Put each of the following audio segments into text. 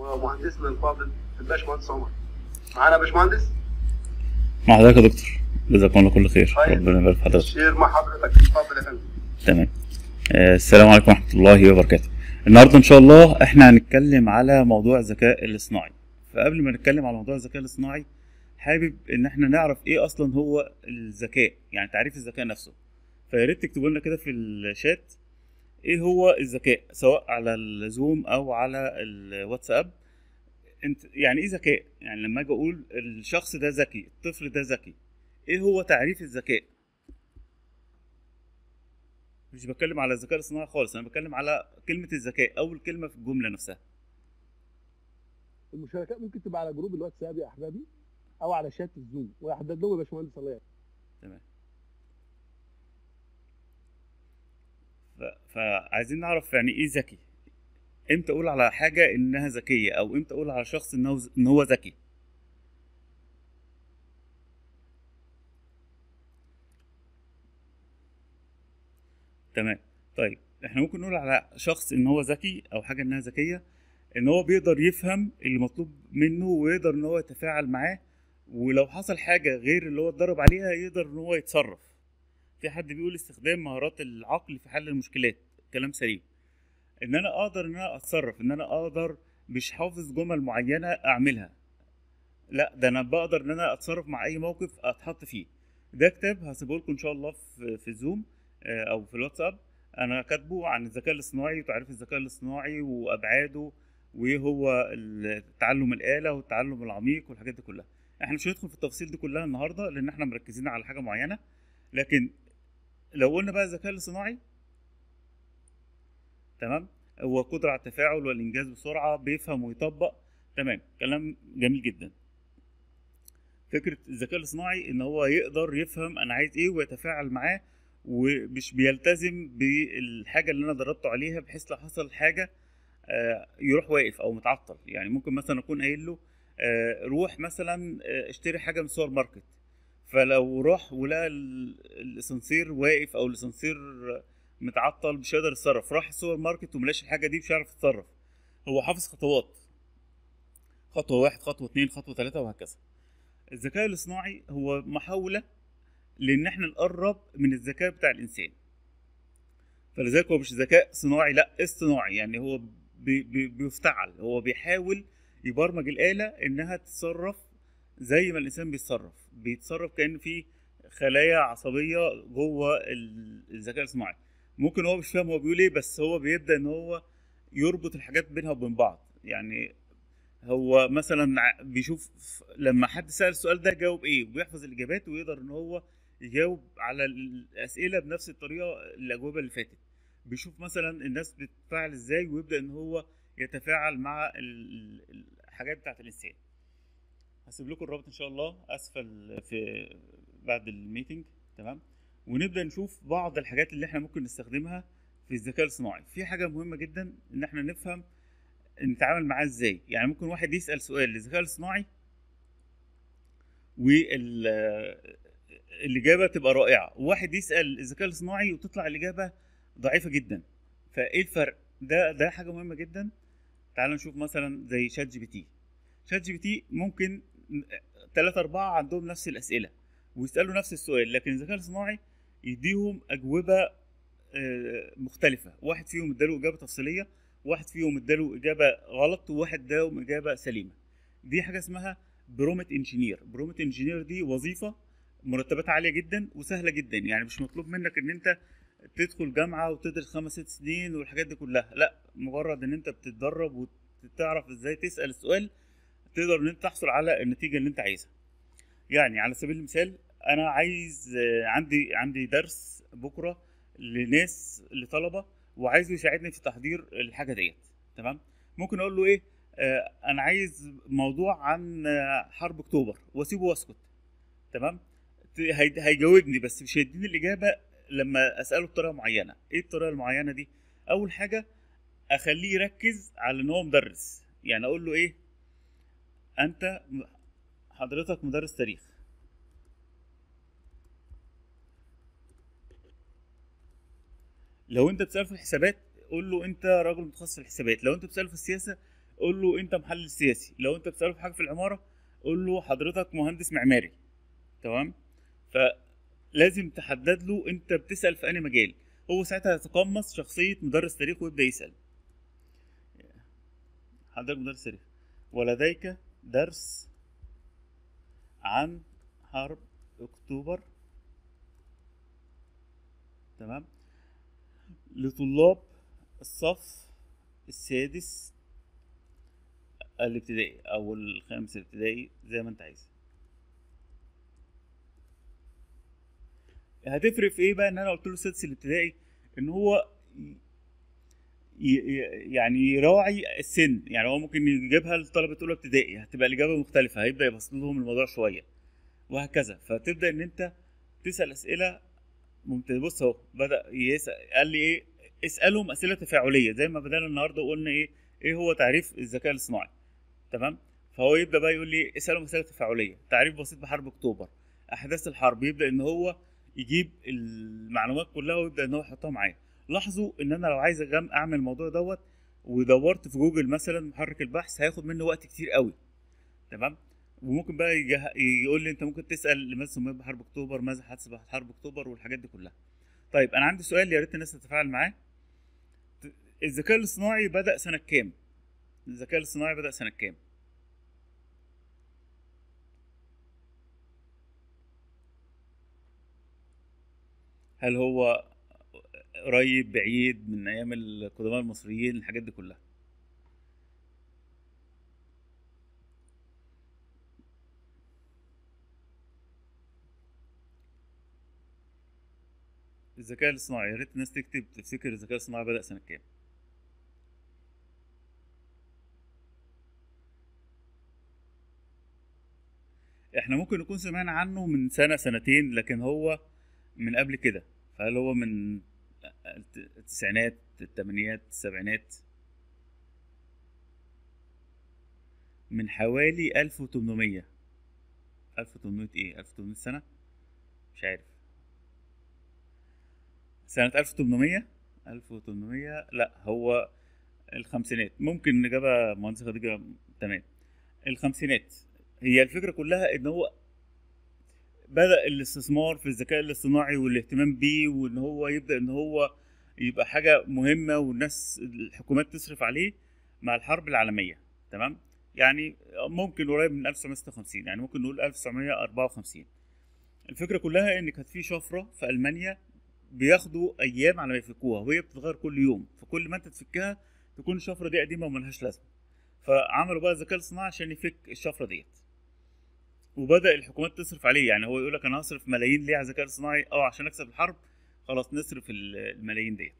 ومهندسنا الفاضل الباشمهندس عمر معانا يا باشمهندس مع حضرتك يا دكتور جزاكم الله كل خير طيب. ربنا يبارك في حضرتك شير مع حضرتك اتفضل يا فندم تمام آه، السلام عليكم ورحمة الله وبركاته النهاردة إن شاء الله إحنا هنتكلم على موضوع الذكاء الاصطناعي فقبل ما نتكلم على موضوع الذكاء الاصطناعي حابب إن إحنا نعرف إيه أصلا هو الذكاء يعني تعريف الذكاء نفسه فيا ريت تكتبوا لنا كده في الشات إيه هو الذكاء سواء على الزوم أو على الواتساب انت يعني ايه ذكاء يعني لما اجي اقول الشخص ده ذكي الطفل ده ذكي ايه هو تعريف الذكاء مش بتكلم على الذكاء الاصطناعي خالص انا بتكلم على كلمه الذكاء اول كلمه في الجمله نفسها المشاركات ممكن تبقى على جروب الواتساب يا احبابي او على شات الزوم ويحدد لهم يا باشمهندس الله يعين. تمام ف... فعايزين نعرف يعني ايه ذكي امتى اقول على حاجه انها ذكيه او امتى اقول على شخص انه ان هو ذكي تمام طيب احنا ممكن نقول على شخص ان هو ذكي او حاجه انها ذكيه ان هو بيقدر يفهم اللي مطلوب منه ويقدر ان هو يتفاعل معاه ولو حصل حاجه غير اللي هو اتدرب عليها يقدر ان هو يتصرف في حد بيقول استخدام مهارات العقل في حل المشكلات كلام سليم ان انا اقدر ان انا اتصرف ان انا اقدر مش حافظ جمل معينه اعملها لا ده انا بقدر ان انا اتصرف مع اي موقف اتحط فيه ده كتاب هسيبه لكم ان شاء الله في في الزوم آه، او في الواتساب انا كاتبه عن الذكاء الاصطناعي وتعريف الذكاء الاصطناعي وابعاده وايه هو تعلم الاله والتعلم العميق والحاجات دي كلها احنا مش هندخل في التفاصيل دي كلها النهارده لان احنا مركزين على حاجه معينه لكن لو قلنا بقى الذكاء الاصطناعي تمام هو قدرة على التفاعل والإنجاز بسرعة بيفهم ويطبق تمام كلام جميل جدا فكرة الذكاء الاصطناعي إن هو يقدر يفهم أنا عايز إيه ويتفاعل معاه ومش بيلتزم بالحاجة اللي أنا دربته عليها بحيث لو حصل حاجة آه، يروح واقف أو متعطل يعني ممكن مثلا أكون قايل له آه، روح مثلا آه، اشتري حاجة من السوبر ماركت فلو راح ولقى ال- الاسانسير واقف او الاسانسير متعطل مش هيقدر يتصرف راح السوبر ماركت وملاش الحاجه دي مش هيعرف يتصرف هو حافظ خطوات خطوه واحد خطوه اتنين خطوه تلاته وهكذا الذكاء الاصطناعي هو محاوله لان احنا نقرب من الذكاء بتاع الانسان فلذلك هو مش ذكاء صناعي لا اصطناعي يعني هو بي بي بيفتعل هو بيحاول يبرمج الآلة إنها تتصرف زي ما الإنسان بيتصرف بيتصرف كأن في خلايا عصبية جوه ال- الذكاء الاصطناعي ممكن هو مش فاهم هو بيقول ايه بس هو بيبدأ إن هو يربط الحاجات بينها وبين بعض يعني هو مثلا ع- بيشوف ف- لما حد سأل السؤال ده جاوب ايه وبيحفظ الإجابات ويقدر إن هو يجاوب على الأسئلة بنفس الطريقة الأجوبة اللي فاتت بيشوف مثلا الناس بتتفاعل ازاي ويبدأ إن هو يتفاعل مع ال- ال- الحاجات بتاعت الإنسان هسيب لكم الرابط ان شاء الله اسفل في بعد الميتنج تمام ونبدا نشوف بعض الحاجات اللي احنا ممكن نستخدمها في الذكاء الصناعي في حاجه مهمه جدا ان احنا نفهم نتعامل معاه ازاي يعني ممكن واحد يسال سؤال للذكاء الصناعي والاجابه تبقى رائعه وواحد يسال الذكاء الصناعي وتطلع الاجابه ضعيفه جدا فايه الفرق ده ده حاجه مهمه جدا تعالوا نشوف مثلا زي شات جي بي تي شات جي بي تي ممكن ثلاثة أربعة عندهم نفس الأسئلة ويسألوا نفس السؤال لكن الذكاء الصناعي يديهم أجوبة آه، مختلفة واحد فيهم اداله إجابة تفصيلية واحد فيهم اداله إجابة غلط وواحد اداهم إجابة سليمة دي حاجة اسمها برومت انجينير برومت انجينير دي وظيفة مرتباتها عالية جدا وسهلة جدا يعني مش مطلوب منك ان انت تدخل جامعة وتدرس خمس ست سنين والحاجات دي كلها لا مجرد ان انت بتتدرب وتعرف ازاي تسأل السؤال تقدر ان انت تحصل على النتيجه اللي انت عايزها يعني على سبيل المثال انا عايز آه، عندي عندي درس بكره لناس لطلبه وعايزه يساعدني في تحضير الحاجه ديت تمام ممكن اقول له ايه آه انا عايز موضوع عن آه، حرب اكتوبر واسيبه واسكت تمام ت- هي- هيجاوبني بس مش هيديني الاجابه لما اساله بطريقه معينه ايه الطريقه المعينه دي اول حاجه اخليه يركز على ان هو مدرس يعني اقول له ايه انت م- حضرتك مدرس تاريخ لو انت بتسأل في الحسابات قول له انت راجل متخصص في الحسابات لو انت بتسأله في السياسة قول له انت محلل سياسي لو انت بتساله في حاجه في العماره قول له حضرتك مهندس معماري تمام فلازم تحدد له انت بتسال في انهي مجال هو ساعتها يتقمص شخصيه مدرس تاريخ ويبدا يسال حضرتك مدرس تاريخ ولديك درس عن حرب اكتوبر تمام لطلاب الصف السادس الابتدائي او الخامس الابتدائي زي ما انت عايز هتفرق في ايه بقى ان انا قلت له السادس الابتدائي ان هو ي- ي- يعني يراعي السن يعني هو ممكن يجيبها لطلبه اولى ابتدائي هتبقى الاجابه مختلفه هيبدا يبسط لهم الموضوع شويه وهكذا فتبدا ان انت تسال اسئله ممتاز بص اهو بدا يسال قال لي ايه اسالهم اسئله تفاعليه زي ما بدانا النهارده وقلنا ايه ايه هو تعريف الذكاء الاصطناعي تمام فهو يبدا بقى يقول لي اسالهم اسئله تفاعليه تعريف بسيط بحرب اكتوبر احداث الحرب يبدا ان هو يجيب المعلومات كلها ويبدا ان هو يحطها معايا لاحظوا ان انا لو عايز أجم- اعمل الموضوع دوت ودورت في جوجل مثلا محرك البحث هياخد مني وقت كتير قوي تمام وممكن بقى يجه... يقول لي انت ممكن تسال لماذا سميت بحرب اكتوبر ماذا حدث بعد حرب اكتوبر والحاجات دي كلها طيب انا عندي سؤال يا ريت الناس تتفاعل معاه ت- الذكاء الاصطناعي بدا سنه كام الذكاء الاصطناعي بدا سنه كام هل هو قريب بعيد من ايام القدماء المصريين الحاجات دي كلها الذكاء الاصطناعي يا ريت الناس تكتب تفتكر الذكاء الاصطناعي بدأ سنة كام احنا ممكن نكون سمعنا عنه من سنة سنتين لكن هو من قبل كده فهل هو من التسعينات الثمانينات السبعينات من حوالي 1800 1800 ايه 1800 سنة مش عارف سنة 1800 1800 لا هو الخمسينات ممكن نجابة مهندسة خديجة تمام الخمسينات هي الفكرة كلها ان هو بدأ الاستثمار في الذكاء الاصطناعي والاهتمام بيه وان هو يبدأ ان هو يبقى حاجة مهمة والناس الحكومات تصرف عليه مع الحرب العالمية تمام يعني ممكن قريب من 1956 يعني ممكن نقول 1954 الفكرة كلها ان كانت في شفرة في المانيا بياخدوا ايام على ما يفكوها وهي بتتغير كل يوم فكل ما انت تفكها تكون الشفره دي قديمه وملهاش لازمه فعملوا بقى الذكاء الاصطناعي عشان يفك الشفره ديت وبدا الحكومات تصرف عليه يعني هو يقول لك انا هصرف ملايين ليه على الذكاء الاصطناعي اه عشان اكسب الحرب خلاص نصرف الملايين ديت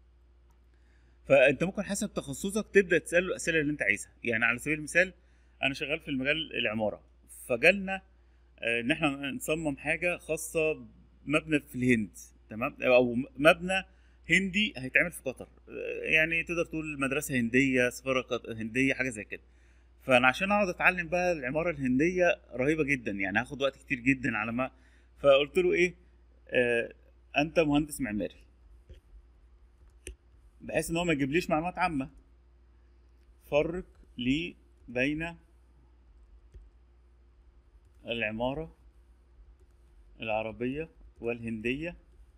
فانت ممكن حسب تخصصك تبدا تساله الاسئله اللي انت عايزها يعني على سبيل المثال انا شغال في المجال العماره فجالنا ان احنا نصمم حاجه خاصه مبنى في الهند تمام او مبنى هندي هيتعمل في قطر يعني تقدر تقول مدرسه هنديه سفاره هنديه حاجه زي كده فانا عشان اقعد اتعلم بقى العماره الهنديه رهيبه جدا يعني هاخد وقت كتير جدا على ما فقلت له ايه آه انت مهندس معماري بحيث ان هو ما يجيبليش معلومات عامه فرق لي بين العماره العربيه والهنديه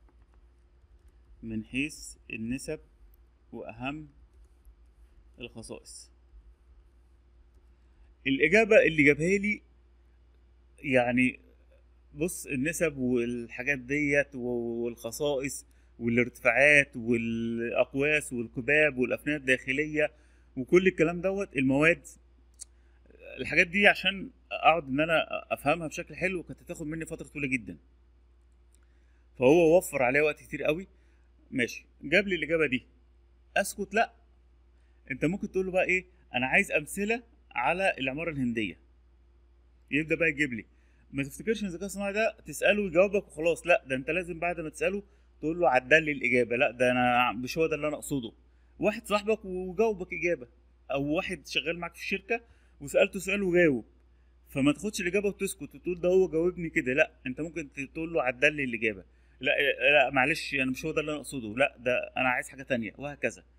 من حيث النسب وأهم الخصائص الإجابة اللي جابها لي يعني بص النسب والحاجات ديت والخصائص والارتفاعات والأقواس والكباب والأفنان الداخلية وكل الكلام دوت المواد الحاجات دي عشان اقعد ان انا افهمها بشكل حلو كانت هتاخد مني فتره طويله جدا فهو وفر عليا وقت كتير قوي ماشي جاب لي الاجابه دي اسكت لا انت ممكن تقول له بقى ايه انا عايز امثله على العماره الهنديه يبدا بقى يجيب لي ما تفتكرش ان الذكاء الصناعي ده تساله يجاوبك وخلاص لا ده انت لازم بعد ما تساله تقول له عدل لي الاجابه لا ده انا مش هو ده اللي انا اقصده واحد صاحبك وجاوبك اجابه او واحد شغال معاك في الشركه وسالته سؤال وجاوب فما تاخدش الاجابه وتسكت وتقول ده هو جاوبني كده لا انت ممكن تقول له عدل لي الاجابه لا لا معلش انا مش هو ده اللي انا اقصده لا ده انا عايز حاجه تانية وهكذا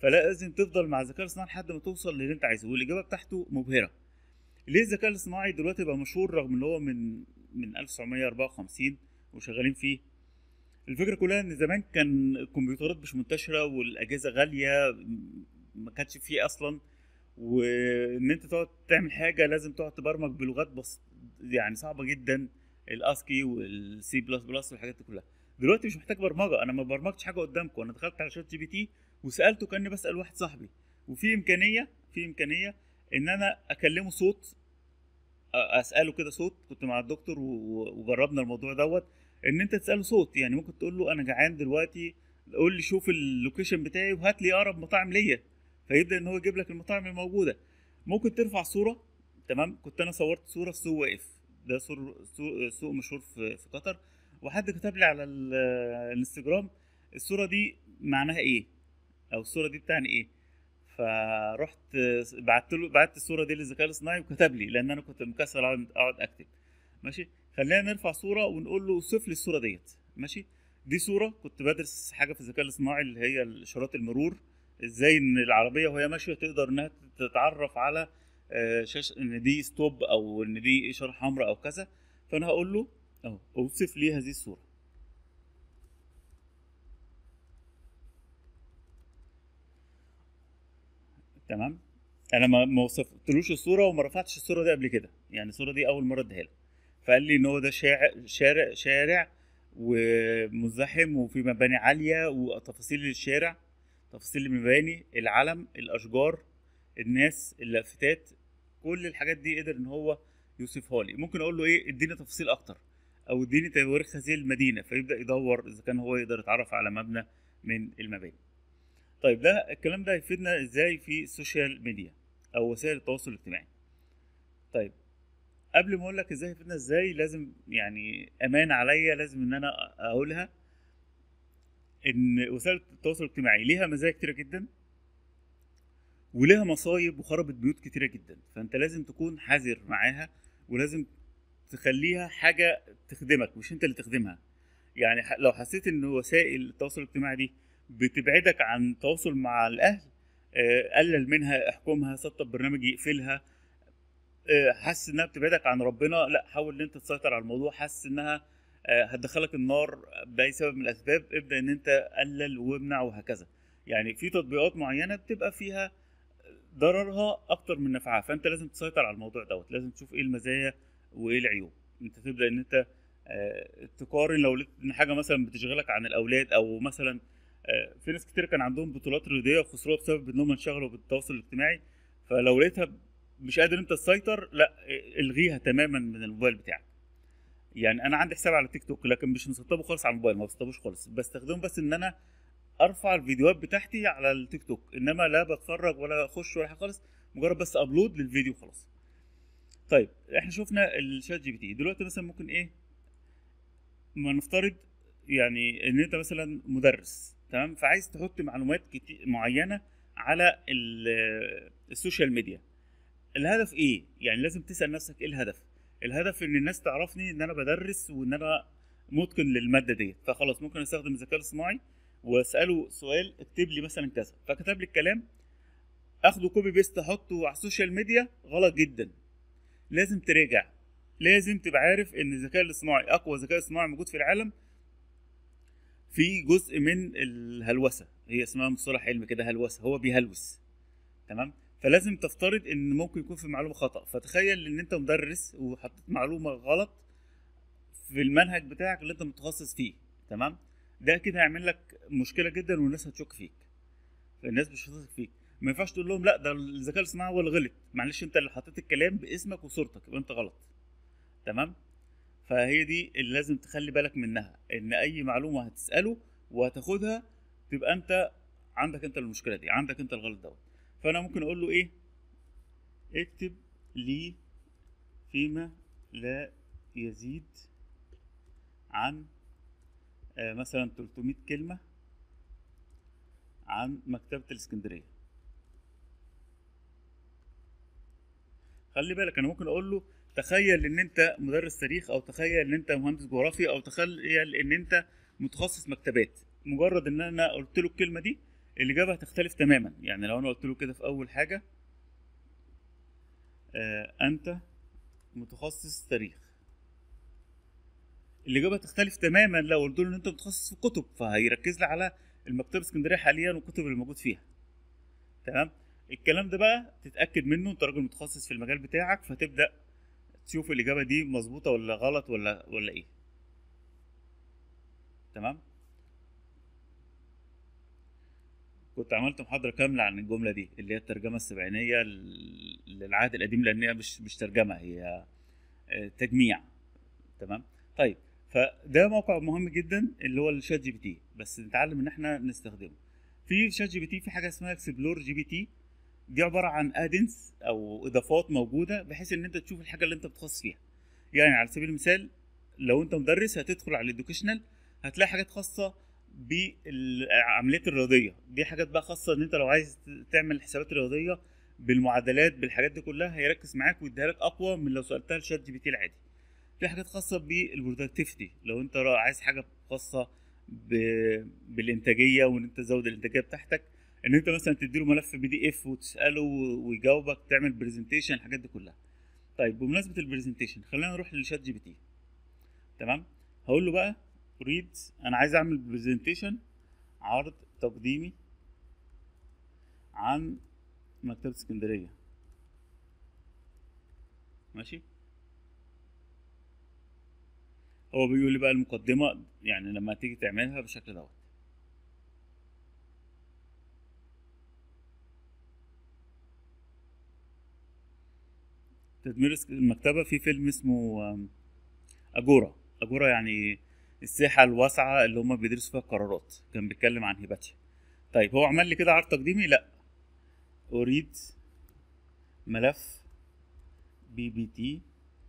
فلازم تفضل مع الذكاء الاصطناعي لحد ما توصل للي انت عايزه والاجابه بتاعته مبهره ليه الذكاء الاصطناعي دلوقتي بقى مشهور رغم ان هو من من 1954 وشغالين فيه الفكره كلها ان زمان كان الكمبيوترات مش منتشره والاجهزه غاليه ما كانش فيه اصلا وان انت تقعد تعمل حاجه لازم تقعد تبرمج بلغات بس يعني صعبه جدا الاسكي والسي بلس بلس والحاجات دي كلها دلوقتي مش محتاج برمجه انا ما برمجتش حاجه قدامكم انا دخلت على شات جي بي تي وسالته كاني بسال واحد صاحبي وفي امكانيه في امكانيه ان انا اكلمه صوت أ- اساله كده صوت كنت مع الدكتور و- وجربنا الموضوع دوت ان انت تساله صوت يعني ممكن تقول له انا جعان دلوقتي قول لي شوف اللوكيشن بتاعي وهات لي اقرب مطاعم ليا فيبدا ان هو يجيب لك المطاعم الموجوده ممكن ترفع صوره تمام كنت انا صورت صوره السوق واقف ده سور- سوق سوق مشهور في في قطر وحد كتب لي على ال- الانستجرام الصوره دي معناها ايه او الصوره دي بتعني ايه فرحت بعت له بعت الصوره دي للذكاء الاصطناعي وكتب لي لان انا كنت مكسل اقعد أقعد اكتب ماشي خلينا نرفع صوره ونقول له اوصف لي الصوره ديت ماشي دي صوره كنت بدرس حاجه في الذكاء الاصطناعي اللي هي اشارات المرور ازاي ان العربيه وهي ماشيه تقدر انها تتعرف على آه، شاشه ان دي ستوب او ان دي اشاره حمراء او كذا فانا هقول له اهو اوصف لي هذه الصوره تمام انا ما ما وصفتلوش الصوره وما رفعتش الصوره دي قبل كده يعني الصوره دي اول مره اديها له فقال لي ان هو ده شارع شارع شارع ومزدحم وفي مباني عاليه وتفاصيل الشارع تفاصيل المباني العلم الاشجار الناس اللافتات كل الحاجات دي قدر ان هو يوصفها لي ممكن اقول له ايه اديني تفاصيل اكتر او اديني تواريخ هذه المدينه فيبدا يدور اذا كان هو يقدر يتعرف على مبنى من المباني طيب ده الكلام ده هيفيدنا ازاي في السوشيال ميديا او وسائل التواصل الاجتماعي طيب قبل ما اقول لك ازاي هيفيدنا ازاي لازم يعني امان عليا لازم ان انا اقولها ان وسائل التواصل الاجتماعي ليها مزايا كتيره جدا وليها مصايب وخربت بيوت كتيره جدا فانت لازم تكون حذر معاها ولازم تخليها حاجه تخدمك مش انت اللي تخدمها يعني ح- لو حسيت ان وسائل التواصل الاجتماعي دي بتبعدك عن التواصل مع الاهل آه، قلل منها احكمها سطب برنامج يقفلها آه، حاسس انها بتبعدك عن ربنا لا حاول ان انت تسيطر على الموضوع حاسس انها آه، هتدخلك النار باي سبب من الاسباب ابدا ان انت قلل وامنع وهكذا يعني في تطبيقات معينه بتبقى فيها ضررها اكتر من نفعها فانت لازم تسيطر على الموضوع دوت لازم تشوف ايه المزايا وايه العيوب انت تبدا ان انت آه، تقارن لو لقيت ان حاجه مثلا بتشغلك عن الاولاد او مثلا آه، في ناس كتير كان عندهم بطولات رياضيه وخسروها بسبب ان هم انشغلوا بالتواصل الاجتماعي فلو لقيتها مش قادر انت تسيطر لا آه، الغيها تماما من الموبايل بتاعك يعني انا عندي حساب على تيك توك لكن مش مسطبه خالص على الموبايل ما بسطبوش خالص بستخدمه بس ان انا ارفع الفيديوهات بتاعتي على التيك توك انما لا بتفرج ولا اخش ولا حاجه خالص مجرد بس ابلود للفيديو خلاص طيب احنا شفنا الشات جي بي تي دلوقتي مثلا ممكن ايه ما نفترض يعني ان انت مثلا مدرس تمام فعايز تحط معلومات كتير معينه على ال- السوشيال ميديا الهدف ايه يعني لازم تسال نفسك ايه الهدف الهدف ان الناس تعرفني ان انا بدرس وان انا متقن للماده ديت فخلاص ممكن استخدم الذكاء الصناعي واساله سؤال اكتب لي مثلا كذا فكتب لي الكلام اخده كوبي بيست احطه على السوشيال ميديا غلط جدا لازم تراجع لازم تبقى عارف ان الذكاء الاصطناعي اقوى ذكاء اصطناعي موجود في العالم في جزء من الهلوسه هي اسمها مصطلح علمي كده هلوسه هو بيهلوس تمام فلازم تفترض ان ممكن يكون في معلومه خطا فتخيل ان انت مدرس وحطيت معلومه غلط في المنهج بتاعك اللي انت متخصص فيه تمام ده كده هيعمل لك مشكله جدا والناس هتشك فيك الناس مش هتثق فيك ما ينفعش تقول لهم لا ده الذكاء الاصطناعي هو اللي غلط معلش انت اللي حطيت الكلام باسمك وصورتك يبقى انت غلط تمام فهي دي اللي لازم تخلي بالك منها ان اي معلومه هتساله وهتاخدها تبقى انت عندك انت المشكله دي عندك انت الغلط دوت فانا ممكن اقول له ايه اكتب لي فيما لا يزيد عن آه، مثلا 300 كلمه عن مكتبه الاسكندريه خلي بالك انا ممكن اقول له تخيل ان انت مدرس تاريخ او تخيل ان انت مهندس جغرافيا او تخيل ان انت متخصص مكتبات مجرد ان انا قلت له الكلمه دي الاجابه هتختلف تماما يعني لو انا قلت له كده في اول حاجه آه انت متخصص تاريخ الاجابه تختلف تماما لو قلت له ان انت متخصص في كتب فهيركز لي على المكتبه اسكندريه حاليا والكتب اللي موجود فيها تمام الكلام ده بقى تتاكد منه انت راجل متخصص في المجال بتاعك فتبدا تشوف الاجابه دي مظبوطه ولا غلط ولا ولا ايه تمام كنت عملت محاضرة كاملة عن الجملة دي اللي هي الترجمة السبعينية لل- للعهد القديم لأن هي مش مش ترجمة هي آه، تجميع تمام طيب فده موقع مهم جدا اللي هو الشات جي بي تي بس نتعلم ان احنا نستخدمه في شات جي بي تي في حاجة اسمها اكسبلور جي بي تي دي عبارة عن ادنس او اضافات موجودة بحيث ان انت تشوف الحاجة اللي انت بتخصص فيها يعني على سبيل المثال لو انت مدرس هتدخل على الادوكيشنال هتلاقي حاجات خاصة بالعمليات الرياضيه دي حاجات بقى خاصه ان انت لو عايز تعمل حسابات رياضيه بالمعادلات بالحاجات دي كلها هيركز معاك ويديها لك اقوى من لو سالتها لشات جي بي تي العادي في حاجات خاصه بالبرودكتيفيتي لو انت را- عايز حاجه خاصه ب... بالانتاجيه وان انت تزود الانتاجيه بتاعتك ان انت مثلا تديله ملف بي دي اف وتساله ويجاوبك تعمل برزنتيشن الحاجات دي كلها طيب بمناسبه البرزنتيشن خلينا نروح للشات جي بي تي تمام هقول له بقى اريد انا عايز اعمل برزنتيشن عرض تقديمي عن مكتبة اسكندرية ماشي هو بيقول لي بقى المقدمة يعني لما تيجي تعملها بالشكل دوت تدمير اسك- المكتبة في فيلم اسمه آم، أجورا أجورا يعني الساحة الواسعة اللي هما بيدرسوا فيها القرارات كان بيتكلم عن هيباتيا طيب هو عمل لي كده عرض تقديمي لا أريد ملف بي بي تي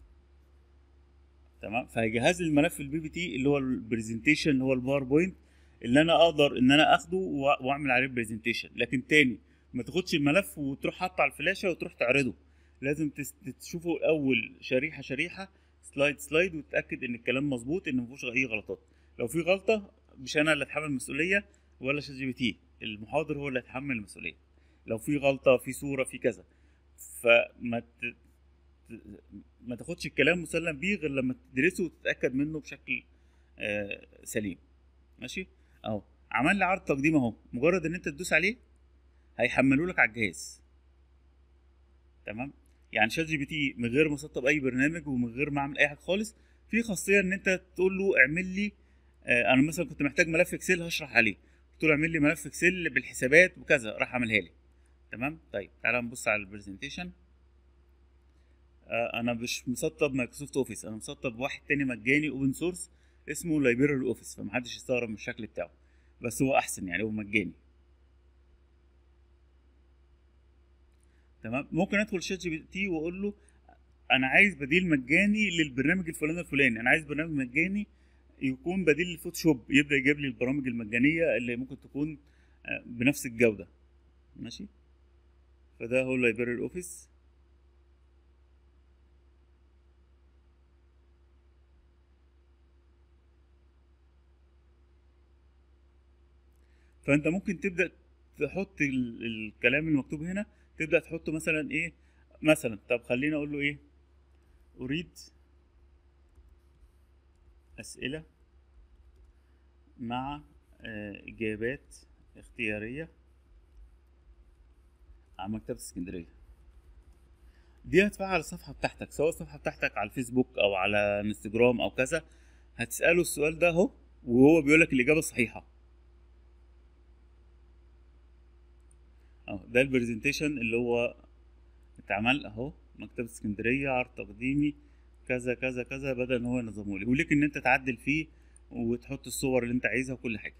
تمام فهيجهز لي الملف البي بي تي اللي هو البرزنتيشن اللي هو الباوربوينت اللي انا اقدر ان انا اخده وأ- واعمل عليه برزنتيشن لكن تاني ما تاخدش الملف وتروح حاطه على الفلاشه وتروح تعرضه لازم تس- تشوفه الاول شريحه شريحه سلايد سلايد وتتاكد ان الكلام مظبوط ان مفيهوش اي غلطات لو في غلطه مش انا اللي اتحمل المسؤوليه ولا شات جي بي تي المحاضر هو اللي هيتحمل المسؤوليه لو في غلطه في صوره في كذا فما ت... ما تاخدش الكلام مسلم بيه غير لما تدرسه وتتاكد منه بشكل آه سليم ماشي اهو عمل لي عرض تقديم اهو مجرد ان انت تدوس عليه هيحمله لك على الجهاز تمام يعني شات جي بي تي من غير ما اسطب اي برنامج ومن غير ما اعمل اي حاجه خالص في خاصيه ان انت تقول له اعمل لي آه انا مثلا كنت محتاج ملف اكسل هشرح عليه قلت له اعمل لي ملف اكسل بالحسابات وكذا راح عملها لي تمام طيب تعالى نبص على البرزنتيشن آه انا مش مسطب مايكروسوفت اوفيس انا مسطب واحد تاني مجاني اوبن سورس اسمه لايبراري اوفيس فمحدش يستغرب من الشكل بتاعه بس هو احسن يعني هو مجاني تمام ممكن ادخل شات جي بي تي واقول له انا عايز بديل مجاني للبرنامج الفلاني الفلاني انا عايز برنامج مجاني يكون بديل للفوتوشوب يبدا يجيب لي البرامج المجانيه اللي ممكن تكون آه، بنفس الجوده ماشي فده هو لايبراري اوفيس فانت ممكن تبدا تحط ال- الكلام المكتوب هنا تبدا تحطه مثلا ايه مثلا طب خليني اقول له ايه اريد اسئله مع آه، اجابات اختياريه عن مكتبه اسكندريه دي هتفعل الصفحه بتاعتك سواء الصفحه بتاعتك على الفيسبوك او على انستجرام او كذا هتساله السؤال ده اهو وهو بيقول لك الاجابه الصحيحه اهو ده البرزنتيشن اللي هو اتعمل اهو مكتبة اسكندرية عرض تقديمي كذا كذا كذا بدأ ان هو ينظمه لي وليك ان انت تعدل فيه وتحط الصور اللي انت عايزها وكل حاجة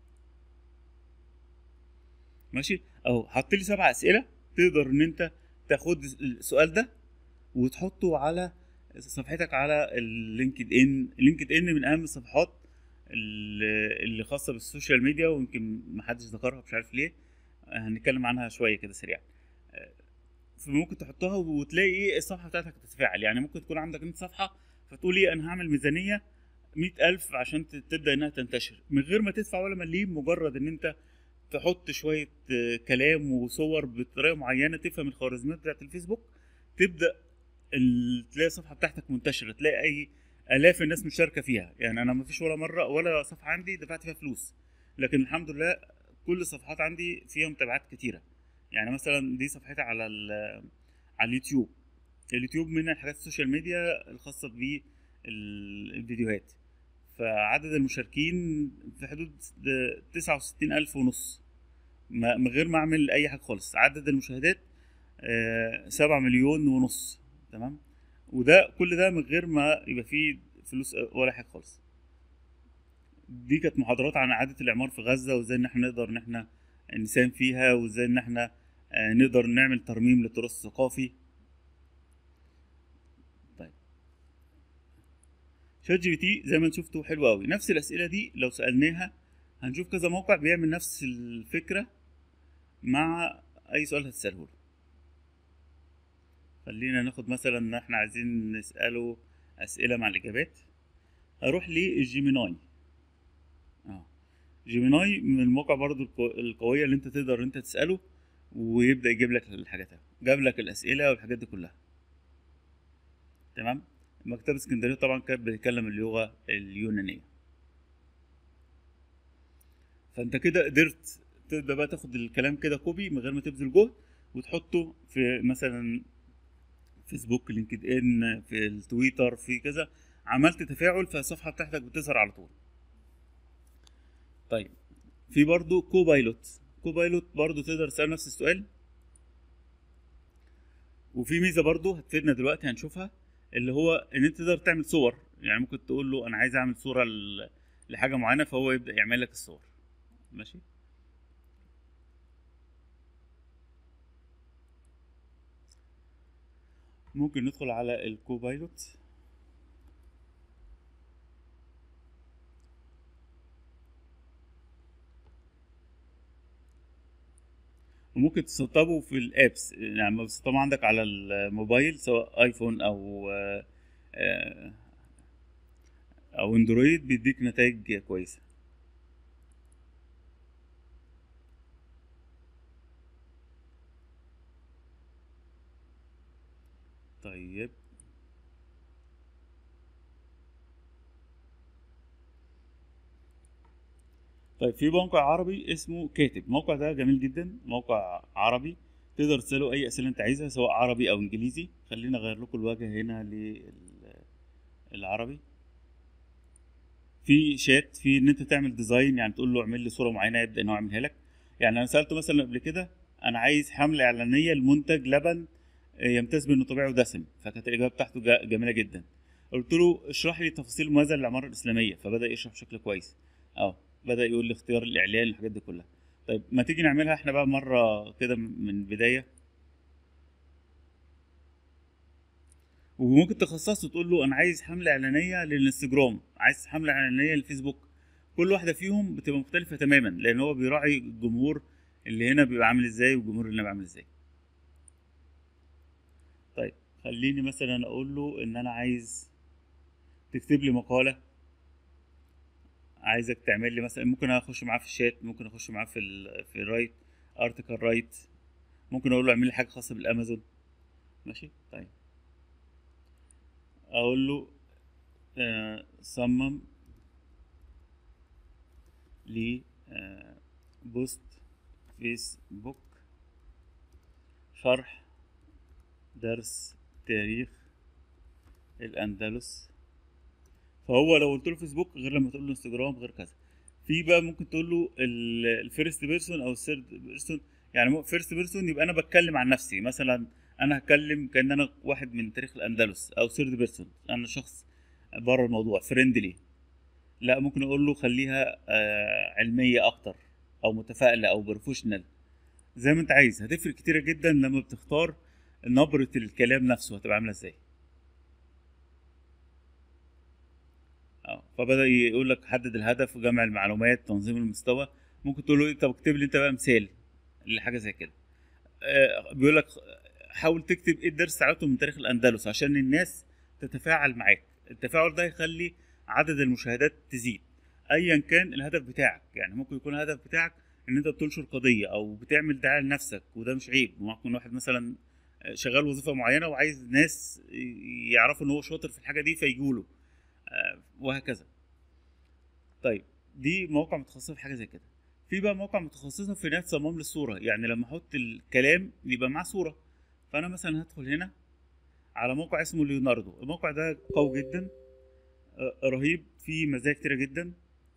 ماشي اهو حط لي سبع اسئلة تقدر ان انت تاخد السؤال ده وتحطه على صفحتك على اللينكد ان لينكد ان من اهم الصفحات اللي اللي خاصة بالسوشيال ميديا ويمكن محدش ذكرها مش عارف ليه هنتكلم عنها شويه كده سريعا آه، فممكن تحطها وتلاقي ايه الصفحه بتاعتك تتفاعل يعني ممكن تكون عندك انت صفحه فتقول ايه انا هعمل ميزانيه مئة ألف عشان ت- تبدا انها تنتشر من غير ما تدفع ولا مليم مجرد ان انت تحط شويه آه، كلام وصور بطريقه معينه تفهم الخوارزميات بتاعت الفيسبوك تبدا ال- تلاقي الصفحه بتاعتك منتشره تلاقي اي الاف الناس مشاركه فيها يعني انا ما فيش ولا مره ولا صفحه عندي دفعت فيها فلوس لكن الحمد لله كل الصفحات عندي فيها متابعات كتيره يعني مثلا دي صفحتي على ال- على اليوتيوب اليوتيوب من الحاجات السوشيال ميديا الخاصه بالفيديوهات فعدد المشاركين في حدود تسعة وستين ألف ونص ما- من غير ما أعمل أي حاجة خالص عدد المشاهدات آه، سبعة مليون ونص تمام وده كل ده من غير ما يبقى فيه فلوس ولا حاجة خالص دي كانت محاضرات عن إعادة الإعمار في غزة وإزاي إن إحنا نقدر إن إحنا نساهم فيها وإزاي إن إحنا آه، نقدر نعمل ترميم للتراث الثقافي طيب شات جي بي تي زي ما انتم شفتوا حلو قوي نفس الاسئله دي لو سالناها هنشوف كذا موقع بيعمل نفس الفكره مع اي سؤال هتساله له خلينا ناخد مثلا ان احنا عايزين نساله اسئله مع الاجابات هروح للجيميناي اه جيميناي من المواقع برضو القو- القويه اللي انت تقدر انت تساله ويبدا يجيب لك الحاجات جاب لك الاسئله والحاجات دي كلها تمام مكتبة اسكندرية طبعا كانت بتتكلم اللغة اليونانية فانت كده قدرت تبدا بقى تاخد الكلام كده كوبي من غير ما تبذل جهد وتحطه في مثلا فيسبوك لينكد ان في التويتر في كذا عملت تفاعل فالصفحه بتاعتك بتظهر على طول طيب في برضو كوبايلوت كوبايلوت برضو تقدر تسال نفس السؤال وفي ميزه برضو هتفيدنا دلوقتي هنشوفها اللي هو ان انت تقدر تعمل صور يعني ممكن تقول له انا عايز اعمل صوره ل- لحاجه معينه فهو يبدا يعمل لك الصور ماشي ممكن ندخل على الكوبايلوت وممكن تسطبه في الابس يعني لما تسطبه عندك على الموبايل سواء ايفون او آه، آه، او اندرويد بيديك نتائج كويسه طيب طيب في موقع عربي اسمه كاتب الموقع ده جميل جدا موقع عربي تقدر تسأله أي أسئلة أنت عايزها سواء عربي أو إنجليزي خلينا أغير لكم الواجهة هنا للعربي في شات في إن أنت تعمل ديزاين يعني تقول له اعمل لي صورة معينة يبدأ إن هو يعملها لك يعني أنا سألته مثلا قبل كده أنا عايز حملة إعلانية لمنتج لبن يمتاز بأنه طبيعي ودسم فكانت الإجابة بتاعته جا- جميلة جدا قلت له اشرح لي تفاصيل مميزة للعمارة الإسلامية فبدأ يشرح بشكل كويس اه بدأ يقول لي اختيار الإعلان الحاجات دي كلها طيب ما تيجي نعملها احنا بقى مرة كده من البداية وممكن تخصصه تقول له انا عايز حملة اعلانية للانستجرام عايز حملة اعلانية للفيسبوك كل واحدة فيهم بتبقى مختلفة تماما لان هو بيراعي الجمهور اللي هنا بيبقى عامل ازاي والجمهور اللي هنا بيبقى عامل ازاي طيب خليني مثلا اقول له ان انا عايز تكتب لي مقالة عايزك تعمل لي مثلا ممكن اخش معاه في الشات ممكن اخش معاه في ال في الرايت ارتكل رايت ممكن اقول له اعمل لي حاجه خاصه بالامازون ماشي طيب اقول له آه صمم لي آه بوست فيسبوك شرح درس تاريخ الاندلس فهو لو قلت له فيسبوك غير لما تقول له انستجرام غير كذا في بقى ممكن تقول له الفيرست بيرسون او الثيرد بيرسون يعني فيرست بيرسون يبقى انا بتكلم عن نفسي مثلا انا هتكلم كان انا واحد من تاريخ الاندلس او ثيرد بيرسون انا شخص بره الموضوع فريندلي لا ممكن اقول له خليها آه علميه اكتر او متفائله او بروفيشنال زي ما انت عايز هتفرق كتيره جدا لما بتختار نبره الكلام نفسه هتبقى عامله ازاي اه فبدا يقول لك حدد الهدف جمع المعلومات تنظيم المستوى ممكن تقول له إيه، طب اكتب لي انت بقى مثال لحاجه زي كده آه بيقول لك حاول تكتب ايه الدرس اتعلمته من تاريخ الاندلس عشان الناس تتفاعل معاك التفاعل ده يخلي عدد المشاهدات تزيد ايا كان الهدف بتاعك يعني ممكن يكون الهدف بتاعك ان انت بتنشر قضيه او بتعمل دعايه لنفسك وده مش عيب ممكن واحد مثلا شغال وظيفه معينه وعايز ناس يعرفوا ان هو شاطر في الحاجه دي فيجوا له وهكذا طيب دي مواقع متخصصه في حاجه زي كده في بقى مواقع متخصصه في انها تصمم لي الصوره يعني لما احط الكلام يبقى معاه صوره فانا مثلا هدخل هنا على موقع اسمه ليوناردو الموقع ده قوي جدا آه، رهيب فيه مزايا كتيره جدا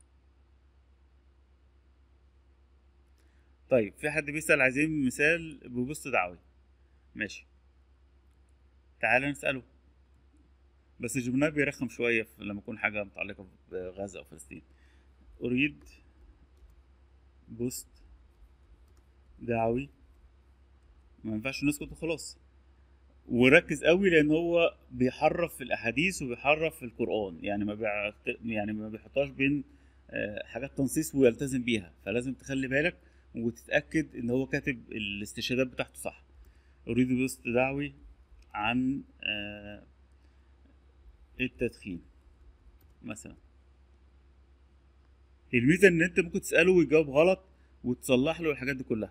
طيب في حد بيسأل عايزين مثال ببوست دعوي ماشي تعال نسأله بس جبناه بيرخم شوية في- لما يكون حاجة متعلقة بغزة أو فلسطين أريد بوست دعوي ما ينفعش نسكت وخلاص وركز قوي لان هو بيحرف في الاحاديث وبيحرف في القران يعني ما بيعت... يعني ما بيحطهاش بين آه، حاجات تنصيص ويلتزم بيها فلازم تخلي بالك وتتاكد ان هو كاتب الاستشهادات بتاعته صح اريد بوست دعوي عن آه، التدخين مثلا الميزه ان انت ممكن تساله ويجاوب غلط وتصلح له الحاجات دي كلها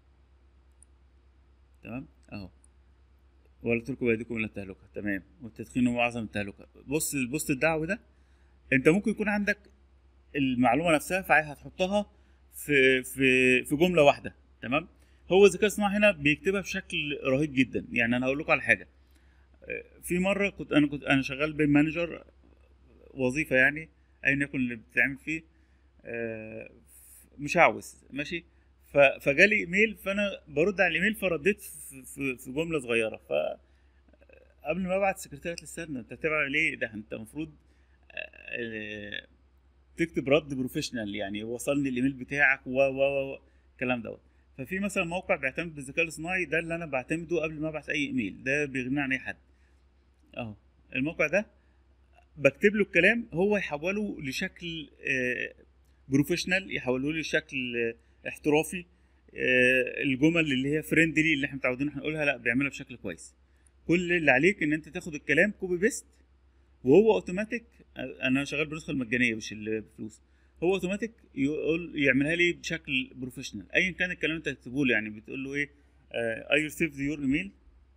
تمام اهو ولا تلقوا بايديكم الى التهلكه تمام والتدخين هو اعظم التهلكه بص البوست الدعوي ده انت ممكن يكون عندك المعلومه نفسها فعايز هتحطها في في في جمله واحده تمام هو الذكاء الصناعي هنا بيكتبها بشكل رهيب جدا يعني انا هقول لكم على حاجه آه، في مره كنت انا كنت انا شغال بين مانجر وظيفه يعني ايا يكن اللي بتتعمل فيه آه، مش عاوز ماشي ف- فجالي ايميل فانا برد على الايميل فرديت في, في, في جمله صغيره ف قبل ما ابعت السكرتيره قالت لي استنى انت بتعمل ليه ده انت المفروض آه، تكتب رد بروفيشنال يعني وصلني الايميل بتاعك و و و الكلام دوت ففي مثلا موقع بيعتمد بالذكاء الاصطناعي ده اللي انا بعتمده قبل ما ابعت اي ايميل ده بيغني عن اي حد اهو الموقع ده بكتب له الكلام هو يحوله لشكل آه، بروفيشنال يحوله لي لشكل آه، احترافي آه، الجمل اللي هي فريندلي اللي احنا متعودين احنا نقولها لا بيعملها بشكل كويس كل اللي عليك ان انت تاخد الكلام كوبي بيست وهو اوتوماتيك انا شغال بالنسخه المجانيه مش اللي بفلوس هو اوتوماتيك يقول يعملها لي بشكل بروفيشنال ايا كان الكلام اللي انت هتكتبه له يعني بتقول له ايه اي ريسيفد يور ايميل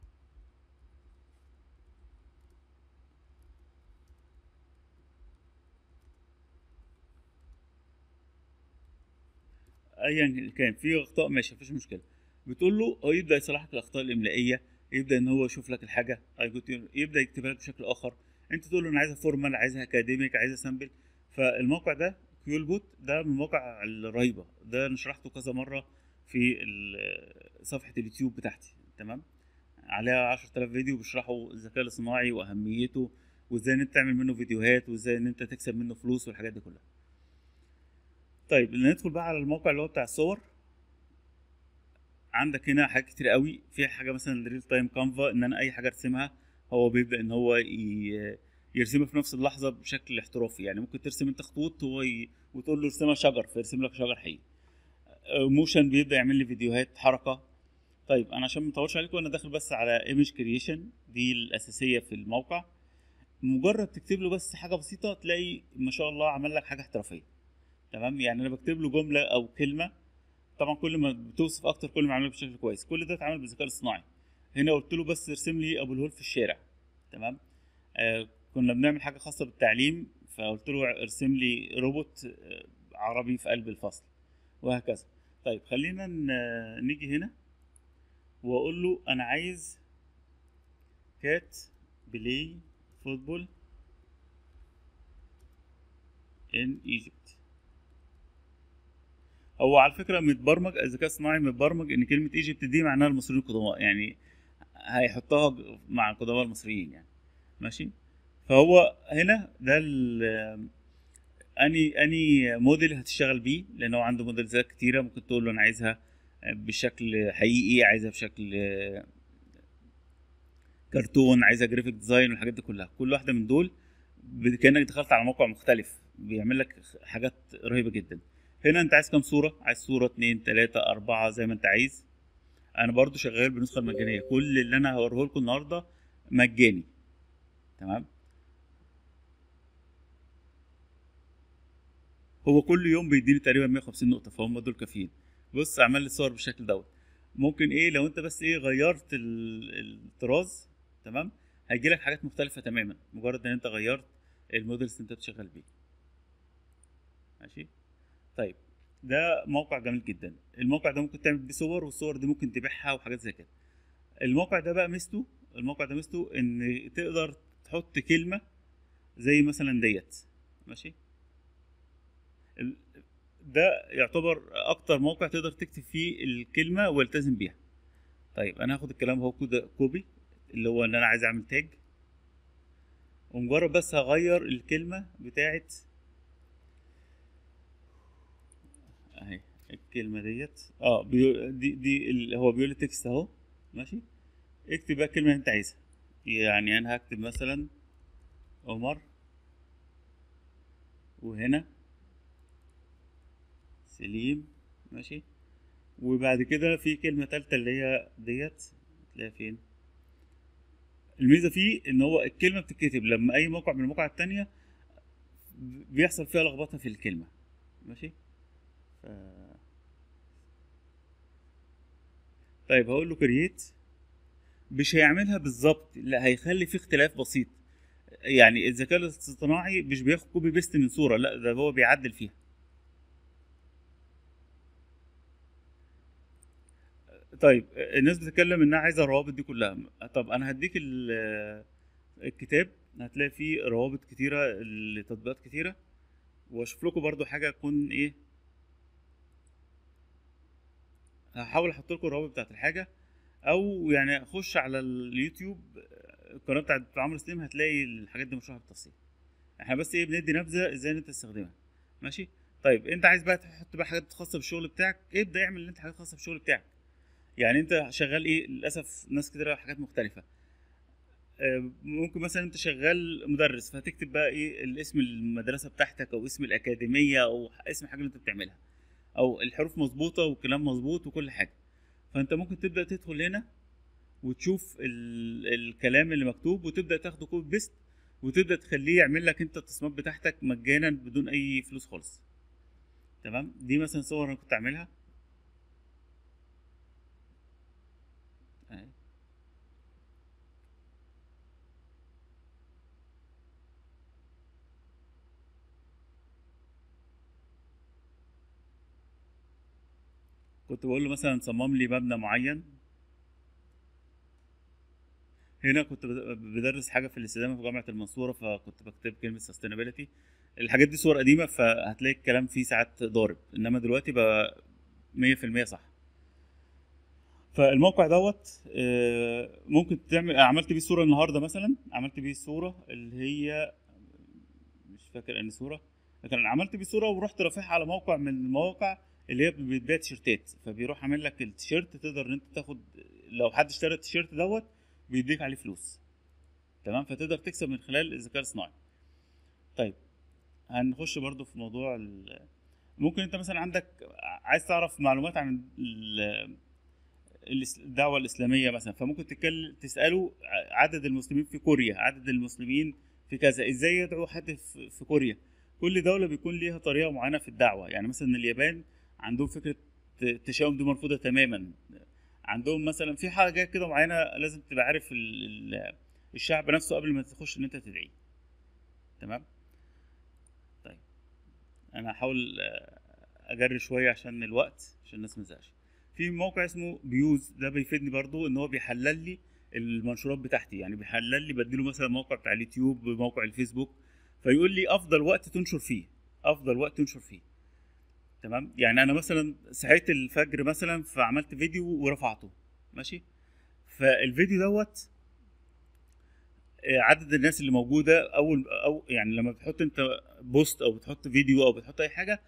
ايا كان في اخطاء ماشي مفيش مشكله بتقول له هو يبدا يصلح لك الاخطاء الاملائيه يبدا ان هو يشوف لك الحاجه I got your- يبدا يكتبها لك بشكل اخر انت تقول له انا عايزها فورمال عايزها اكاديميك عايزها سامبل فالموقع ده كيول بوت ده من المواقع الرهيبه ده انا شرحته كذا مره في ال- صفحه اليوتيوب بتاعتي تمام عليها 10000 فيديو بيشرحوا الذكاء الاصطناعي واهميته وازاي ان انت تعمل منه فيديوهات وازاي ان انت تكسب منه فلوس والحاجات دي كلها طيب ندخل بقى على الموقع اللي هو بتاع الصور عندك هنا حاجات كتير قوي في حاجه مثلا الريل تايم كانفا ان انا اي حاجه ارسمها هو بيبدا ان هو ي- يرسمها في نفس اللحظه بشكل احترافي يعني ممكن ترسم انت خطوط هو ي... وتقول له ارسمها شجر فيرسم لك شجر حقيقي موشن بيبدا يعمل لي فيديوهات حركه طيب انا عشان ما اطولش عليكم انا داخل بس على ايمج كرييشن دي الاساسيه في الموقع مجرد تكتب له بس حاجه بسيطه تلاقي ما شاء الله عمل لك حاجه احترافيه تمام يعني انا بكتب له جمله او كلمه طبعا كل ما بتوصف اكتر كل ما عملها بشكل كويس كل ده اتعمل بالذكاء الاصطناعي هنا قلت له بس ارسم لي ابو الهول في الشارع تمام آه كنا بنعمل حاجه خاصه بالتعليم فقلت له ارسم لي روبوت آه، عربي في قلب الفصل وهكذا طيب خلينا ن- نيجي هنا واقول له انا عايز كات بلاي فوتبول ان ايجيبت هو على فكره متبرمج الذكاء الصناعي متبرمج ان كلمه ايجيبت دي معناها المصريين القدماء يعني هيحطها ج- مع القدماء المصريين يعني ماشي فهو هنا ده ال- اني اني موديل هتشتغل بيه لان هو عنده موديلات كتيره ممكن تقول له انا عايزها بشكل حقيقي عايزها بشكل كرتون عايزها جرافيك ديزاين والحاجات دي كلها كل واحده من دول ب- كانك دخلت على موقع مختلف بيعمل لك حاجات رهيبه جدا هنا انت عايز كام صوره عايز صوره اتنين تلاته اربعه زي ما انت عايز انا برضو شغال بالنسخه المجانيه كل اللي انا هوريه لكم النهارده مجاني تمام هو كل يوم بيديني تقريبا 150 نقطه فهم دول كافيين بص عمل لي الصور بالشكل دوت ممكن ايه لو انت بس ايه غيرت ال- الطراز تمام هيجي لك حاجات مختلفه تماما مجرد ان انت غيرت المودلز اللي انت بتشتغل بيه ماشي طيب ده موقع جميل جدا الموقع ده ممكن تعمل بيه صور والصور دي ممكن تبيعها وحاجات زي كده الموقع ده بقى ميزته الموقع ده ميزته ان تقدر تحط كلمه زي مثلا ديت ماشي ال- ده يعتبر اكتر موقع تقدر تكتب فيه الكلمه والتزم بيها طيب انا هاخد الكلام اهو كده كوبي اللي هو ان انا عايز اعمل تاج ومجرد بس هغير الكلمه بتاعت اهي الكلمه ديت اه بيقول دي دي ال- هو بيقول لي تكست اهو ماشي اكتب بقى الكلمه اللي انت عايزها يعني انا هكتب مثلا عمر وهنا سليم ماشي وبعد كده في كلمة تالتة اللي هي ديت تلاقيها فين الميزة فيه ان هو الكلمة بتتكتب لما اي موقع من المواقع التانية بيحصل فيها لخبطة في الكلمة ماشي ف... طيب هقول له كرييت مش هيعملها بالظبط لا هيخلي في اختلاف بسيط يعني الذكاء الاصطناعي مش بياخد كوبي بيست من صورة لا ده هو بيعدل فيها طيب الناس بتتكلم انها عايزه الروابط دي كلها طب انا هديك ال- الكتاب هتلاقي فيه روابط كتيره لتطبيقات كتيره واشوف لكم برضو حاجه تكون ايه هحاول احط لكم الروابط بتاعت الحاجه او يعني خش على اليوتيوب القناه بتاعت عمرو سليم هتلاقي الحاجات دي مشروحه بالتفصيل احنا بس ايه بندي نبذه ازاي ان انت تستخدمها ماشي طيب انت عايز بقى تحط بقى حاجات خاصه بالشغل بتاعك ابدا اعمل انت حاجات خاصه بالشغل بتاعك يعني انت شغال ايه للاسف ناس كتير حاجات مختلفه آه، ممكن مثلا انت شغال مدرس فهتكتب بقى ايه الاسم المدرسه بتاعتك او اسم الاكاديميه او اسم حاجه اللي انت بتعملها او الحروف مظبوطه والكلام مظبوط وكل حاجه فانت ممكن تبدا تدخل هنا وتشوف ال... الكلام اللي مكتوب وتبدا تاخده كوبي بيست وتبدا تخليه يعمل لك انت التصميمات بتاعتك مجانا بدون اي فلوس خالص تمام دي مثلا صور انا كنت اعملها اهي. كنت بقول له مثلا صمم لي مبنى معين هنا كنت بد- بدرس حاجه في الاستدامه في جامعه المنصوره فكنت بكتب كلمه sustainability الحاجات دي صور قديمه فهتلاقي الكلام فيه ساعات ضارب انما دلوقتي بقى 100% صح فالموقع دوت آه، ممكن تعمل عملت بيه صوره النهارده مثلا عملت بيه صوره اللي هي مش فاكر اني صوره لكن عملت بيه صوره ورحت رافعها على موقع من المواقع اللي هي بتبيع تيشيرتات فبيروح عامل لك التيشيرت تقدر ان انت تاخد لو حد اشترى التيشيرت دوت بيديك عليه فلوس تمام فتقدر تكسب من خلال الذكاء الصناعي طيب هنخش برضو في موضوع ال... ممكن انت مثلا عندك عايز تعرف معلومات عن ال... الإس- الدعوة الإسلامية مثلا فممكن تتكلم تسأله عدد المسلمين في كوريا عدد المسلمين في كذا ازاي يدعو حد في في كوريا كل دولة بيكون ليها طريقة معينة في الدعوة يعني مثلا اليابان عندهم فكرة التشاؤم دي مرفوضة تماما عندهم مثلا في حاجات كده معينة لازم تبقى عارف ال- ال- الشعب نفسه قبل ما تخش ان انت تدعيه تمام طيب انا هحاول آه، اجري شوية عشان الوقت عشان الناس ما تزهقش في موقع اسمه بيوز ده بيفيدني برضو ان هو بيحلل لي المنشورات بتاعتي يعني بيحلل لي بديله مثلا موقع بتاع اليوتيوب موقع الفيسبوك فيقول لي افضل وقت تنشر فيه افضل وقت تنشر فيه تمام يعني انا مثلا صحيت الفجر مثلا فعملت فيديو ورفعته ماشي فالفيديو دوت آه، عدد الناس اللي موجوده اول او يعني لما بتحط انت بوست او بتحط فيديو او بتحط اي حاجه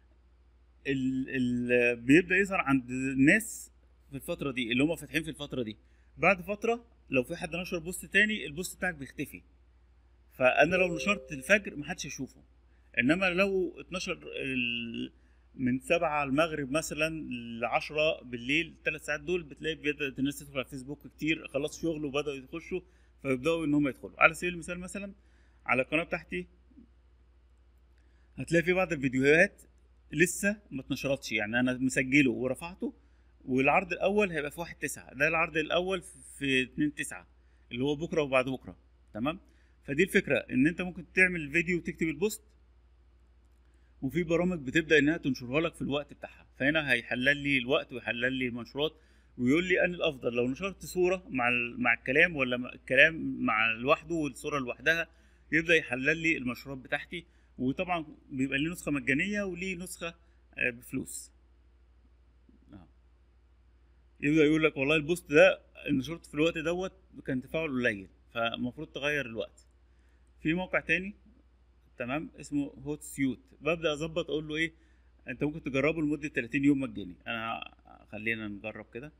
ال ال بيبدا يظهر عند الناس في الفتره دي اللي هم فاتحين في الفتره دي بعد فتره لو في حد نشر بوست تاني البوست بتاعك بيختفي فانا لو نشرت الفجر محدش يشوفه انما لو اتنشر ال- من سبعة المغرب مثلا ل 10 بالليل الثلاث ساعات دول بتلاقي بدات الناس تدخل على الفيسبوك كتير خلصوا شغل وبداوا يخشوا فيبداوا ان هم يدخلوا على سبيل المثال مثلا على القناه بتاعتي هتلاقي في بعض الفيديوهات لسه ما اتنشرتش يعني انا مسجله ورفعته والعرض الاول هيبقى في واحد تسعة ده العرض الاول في اتنين تسعة اللي هو بكره وبعد بكره تمام فدي الفكره ان انت ممكن تعمل فيديو وتكتب البوست وفي برامج بتبدا انها تنشرها لك في الوقت بتاعها فهنا هيحلل لي الوقت ويحلل لي المنشورات ويقول لي ان الافضل لو نشرت صوره مع ال- مع الكلام ولا مع الكلام مع لوحده والصوره لوحدها يبدا يحلل لي المنشورات بتاعتي وطبعا بيبقى ليه نسخه مجانيه وليه نسخه آه، بفلوس آه. يبدا يقول لك والله البوست ده نشرته في الوقت دوت كان تفاعل قليل فالمفروض تغير الوقت في موقع تاني تمام اسمه هوت سيوت ببدا اظبط اقول له ايه انت ممكن تجربه لمده 30 يوم مجاني انا خلينا نجرب كده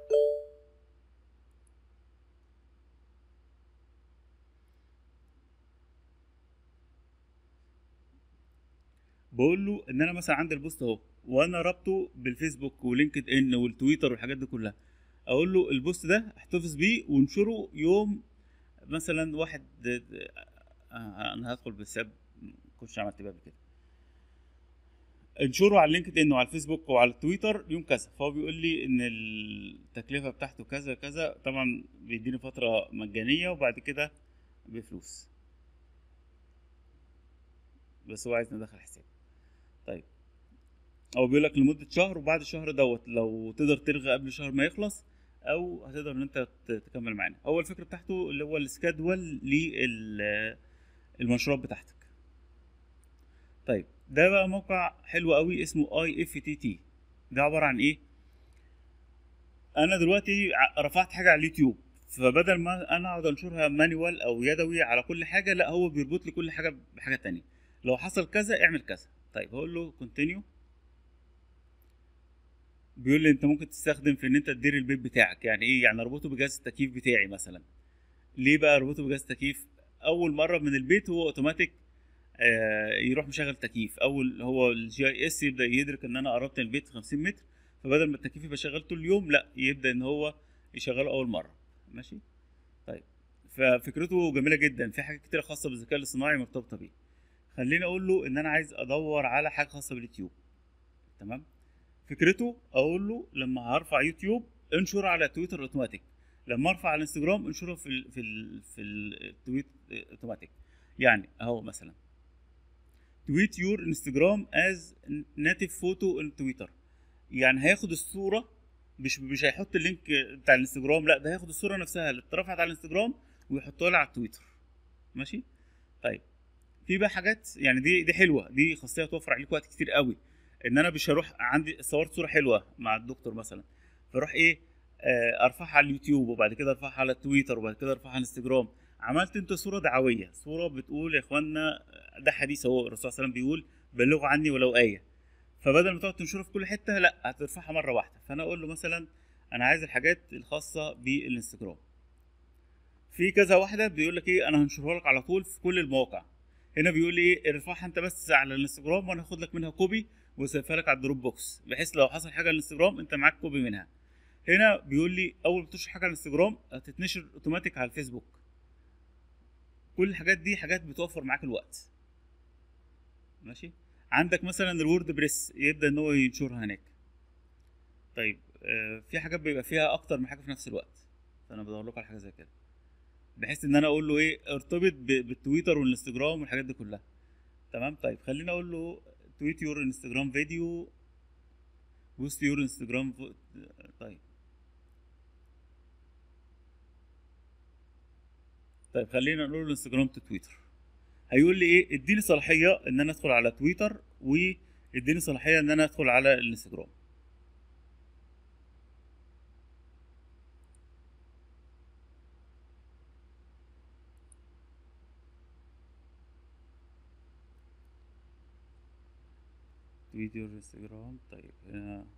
بقول له ان انا مثلا عندي البوست اهو وانا رابطه بالفيسبوك ولينكد ان والتويتر والحاجات دي كلها اقول له البوست ده احتفظ بيه وانشره يوم مثلا واحد آه انا هدخل بالساب كنتش عملت بقى قبل كده انشره على لينكد ان وعلى الفيسبوك وعلى التويتر يوم كذا فهو بيقول لي ان التكلفه بتاعته كذا كذا طبعا بيديني فتره مجانيه وبعد كده بفلوس بس هو عايز ندخل حساب طيب هو بيقول لك لمده شهر وبعد الشهر دوت لو تقدر تلغي قبل الشهر ما يخلص او هتقدر ان انت ت- تكمل معانا هو الفكره بتاعته اللي هو السكادول للمشروع بتاعتك طيب ده بقى موقع حلو قوي اسمه اي اف تي تي ده عباره عن ايه انا دلوقتي ع- رفعت حاجه على اليوتيوب فبدل ما انا اقعد انشرها مانيوال او يدوي على كل حاجه لا هو بيربط لي كل حاجه بحاجه تانية لو حصل كذا اعمل كذا طيب هقول له كونتينيو بيقول لي انت ممكن تستخدم في ان انت تدير البيت بتاعك يعني ايه يعني اربطه بجهاز التكييف بتاعي مثلا ليه بقى اربطه بجهاز التكييف اول مره من البيت هو اوتوماتيك آه، يروح مشغل تكييف اول هو الجي اي اس يبدا يدرك ان انا قربت من البيت 50 متر فبدل ما التكييف يبقى شغال طول اليوم لا يبدا ان هو يشغله اول مره ماشي طيب ففكرته جميله جدا في حاجات كتير خاصه بالذكاء الاصطناعي مرتبطه بيه خليني اقول له ان انا عايز ادور على حاجه خاصه باليوتيوب تمام فكرته اقول له لما هرفع يوتيوب انشر على تويتر اوتوماتيك لما ارفع على الانستجرام انشره في ال في ال في التويت اوتوماتيك يعني اهو مثلا تويت يور انستجرام از ناتيف فوتو ان تويتر يعني هياخد الصوره مش مش هيحط اللينك بتاع الانستجرام لا ده هياخد الصوره نفسها اللي اترفعت على الانستجرام ويحطها لي على التويتر ماشي طيب في بقى حاجات يعني دي دي حلوه دي خاصيه توفر عليك وقت كتير قوي ان انا مش هروح عندي صورت صوره حلوه مع الدكتور مثلا فاروح ايه آه، ارفعها على اليوتيوب وبعد كده ارفعها على التويتر وبعد كده ارفعها على الانستجرام عملت انت صوره دعويه صوره بتقول يا اخوانا ده حديث هو الرسول صلى الله عليه وسلم بيقول بلغوا عني ولو ايه فبدل ما تقعد تنشره في كل حته لا هترفعها مره واحده فانا اقول له مثلا انا عايز الحاجات الخاصه بالانستجرام في كذا واحده بيقول لك ايه انا هنشرها لك على طول في كل المواقع هنا بيقول لي ايه ارفعها انت بس على الانستجرام وانا هاخد لك منها كوبي واسيبها لك على الدروب بوكس بحيث لو حصل حاجه على الانستجرام انت معاك كوبي منها هنا بيقول لي اول ما تنشر حاجه على الانستجرام هتتنشر اوتوماتيك على الفيسبوك كل الحاجات دي حاجات بتوفر معاك الوقت ماشي عندك مثلا الوورد بريس يبدا ان هو ينشرها هناك طيب آه في حاجات بيبقى فيها اكتر من حاجه في نفس الوقت فانا بدور لكم على حاجه زي كده بحيث ان انا اقول له ايه ارتبط ب- بالتويتر والانستجرام والحاجات دي كلها تمام طيب خليني اقول له تويت يور انستجرام فيديو بوست يور انستجرام فو... طيب طيب خلينا نقول له انستجرام تو تويتر هيقول لي ايه اديني صلاحيه ان انا ادخل على تويتر واديني صلاحيه ان انا ادخل على الانستجرام فيديو الانستجرام طيب هنا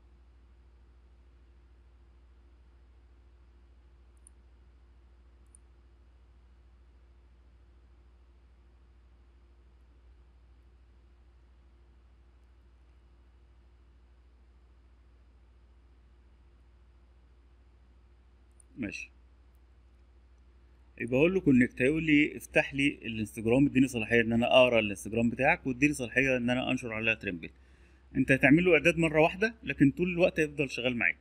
ماشي يبقى اقول له كونكت هيقول لي افتح لي الانستجرام اديني صلاحيه ان انا اقرا الانستجرام بتاعك واديني صلاحيه ان انا انشر عليها ترمبل انت هتعمل له اعداد مره واحده لكن طول الوقت هيفضل شغال معاك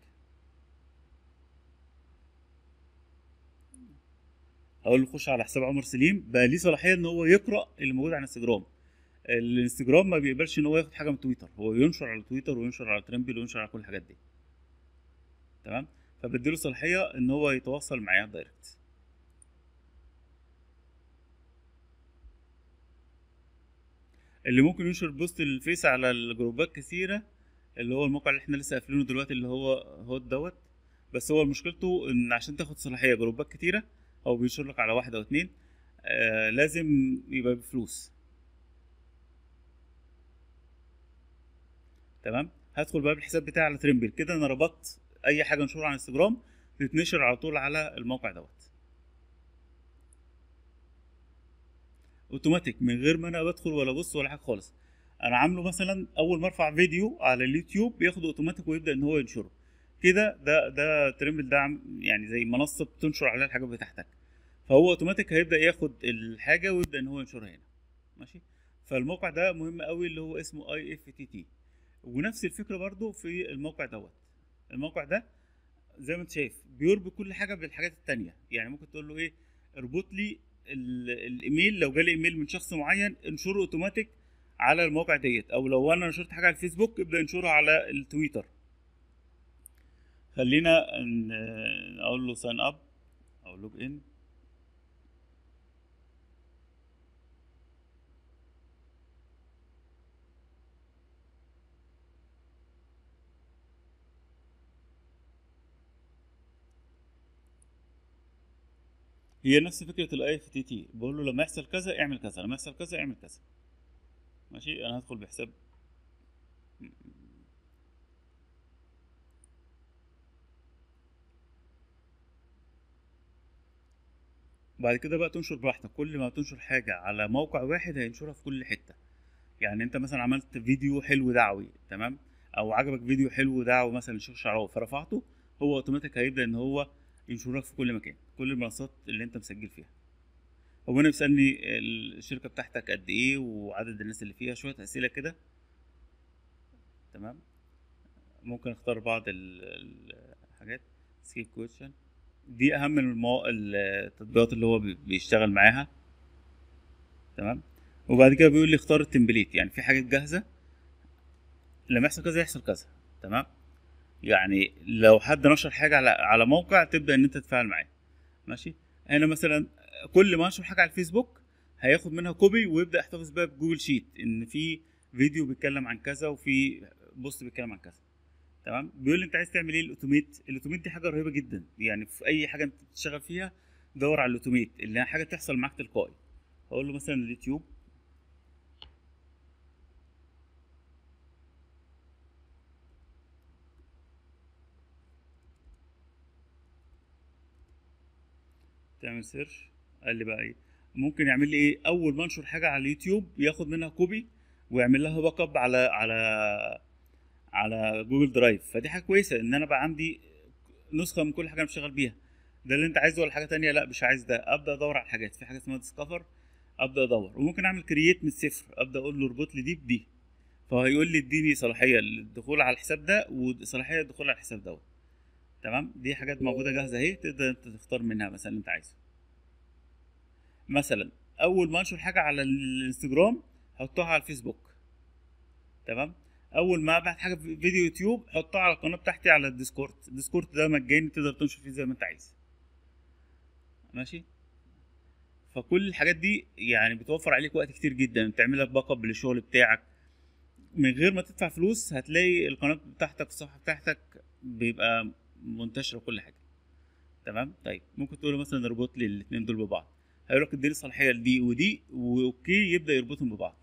هقول له خش على حساب عمر سليم بقى ليه صلاحيه ان هو يقرا اللي موجود على انستجرام الانستجرام ما بيقبلش ان هو ياخد حاجه من تويتر هو ينشر على تويتر وينشر على ترمبل وينشر على كل الحاجات دي تمام فبديله صلاحيه ان هو يتواصل معايا دايركت اللي ممكن ينشر بوست الفيس على الجروبات كثيره اللي هو الموقع اللي احنا لسه قافلينه دلوقتي اللي هو هوت دوت بس هو مشكلته ان عشان تاخد صلاحيه جروبات كتيره او بينشر لك على واحد او اتنين آه لازم يبقى بفلوس تمام هدخل بقى بالحساب بتاعي على ترمبل كده انا ربطت اي حاجه انشرها على انستجرام تتنشر على طول على الموقع دوت اوتوماتيك من غير ما انا بدخل ولا ابص ولا حاجه خالص انا عامله مثلا اول ما ارفع فيديو على اليوتيوب بياخد اوتوماتيك ويبدا ان هو ينشره كده ده ده ترمبل ده عم- يعني زي منصه بتنشر عليها الحاجات بتاعتك فهو اوتوماتيك هيبدا ياخد الحاجه ويبدا ان هو ينشرها هنا ماشي فالموقع ده مهم قوي اللي هو اسمه اي اف تي تي ونفس الفكره برضو في الموقع دوت الموقع ده زي ما انت شايف بيربط كل حاجه بالحاجات التانية يعني ممكن تقول له ايه اربط لي ال- الايميل لو جالي ايميل من شخص معين انشره اوتوماتيك على الموقع ديت او لو انا نشرت حاجه على الفيسبوك ابدا انشرها على التويتر خلينا ن- اقول له ساين اب او لوج ان هي نفس فكره الاي اف تي تي بقول له لما يحصل كذا اعمل كذا لما يحصل كذا اعمل كذا ماشي انا هدخل بحساب بعد كده بقى تنشر براحتك كل ما تنشر حاجة على موقع واحد هينشرها في كل حتة يعني انت مثلا عملت فيديو حلو دعوي تمام او عجبك فيديو حلو دعوي مثلا للشيخ شعراوي فرفعته هو اوتوماتيك هيبدأ ان هو ينشرك في كل مكان كل المنصات اللي انت مسجل فيها هو انا بيسألني الشركة بتاعتك قد ايه وعدد الناس اللي فيها شوية اسئلة كده تمام ممكن اختار بعض ال- الحاجات سكيب كويشن دي اهم المو... التطبيقات اللي هو بي- بيشتغل معاها تمام وبعد كده بيقول لي اختار التمبليت يعني في حاجات جاهزه لما يحصل كذا يحصل كذا تمام يعني لو حد نشر حاجه على على موقع تبدا ان انت تتفاعل معاه ماشي هنا مثلا كل ما انشر حاجه على الفيسبوك هياخد منها كوبي ويبدا يحتفظ بيها بجوجل شيت ان في فيديو بيتكلم عن كذا وفي بوست بيتكلم عن كذا تمام بيقول لي انت عايز تعمل ايه الاوتوميت الاوتوميت دي حاجه رهيبه جدا يعني في اي حاجه انت بتشتغل فيها دور على الاوتوميت اللي هي حاجه تحصل معاك تلقائي هقول له مثلا اليوتيوب تعمل سيرش قال لي بقى ايه ممكن يعمل لي ايه اول ما انشر حاجه على اليوتيوب ياخد منها كوبي ويعمل لها باك اب على على على جوجل درايف فدي حاجه كويسه ان انا بقى عندي نسخه من كل حاجه انا بشتغل بيها ده اللي انت عايزه ولا حاجه تانية لا مش عايز ده ابدا ادور على الحاجات في حاجه اسمها ديسكفر ابدا ادور وممكن اعمل كرييت من الصفر ابدا اقول له اربط لي دي بدي فهيقول لي اديني صلاحيه للدخول على الحساب ده وصلاحيه للدخول على الحساب دوت تمام دي حاجات موجوده جاهزه اهي تقدر انت تختار منها مثلا اللي انت عايزه مثلا اول ما انشر حاجه على الانستجرام حطها على الفيسبوك تمام اول ما ابعت حاجه في فيديو يوتيوب حطها على القناه بتاعتي على الديسكورد الديسكورد ده مجاني تقدر تنشر فيه زي ما انت عايز ماشي فكل الحاجات دي يعني بتوفر عليك وقت كتير جدا بتعمل لك باك اب للشغل بتاعك من غير ما تدفع فلوس هتلاقي القناه بتاعتك الصفحه بتاعتك بيبقى منتشره كل حاجه تمام طيب ممكن تقول له مثلا اربط لي الاثنين دول ببعض هيقول لك اديني صلاحيه لدي ودي واوكي يبدا يربطهم ببعض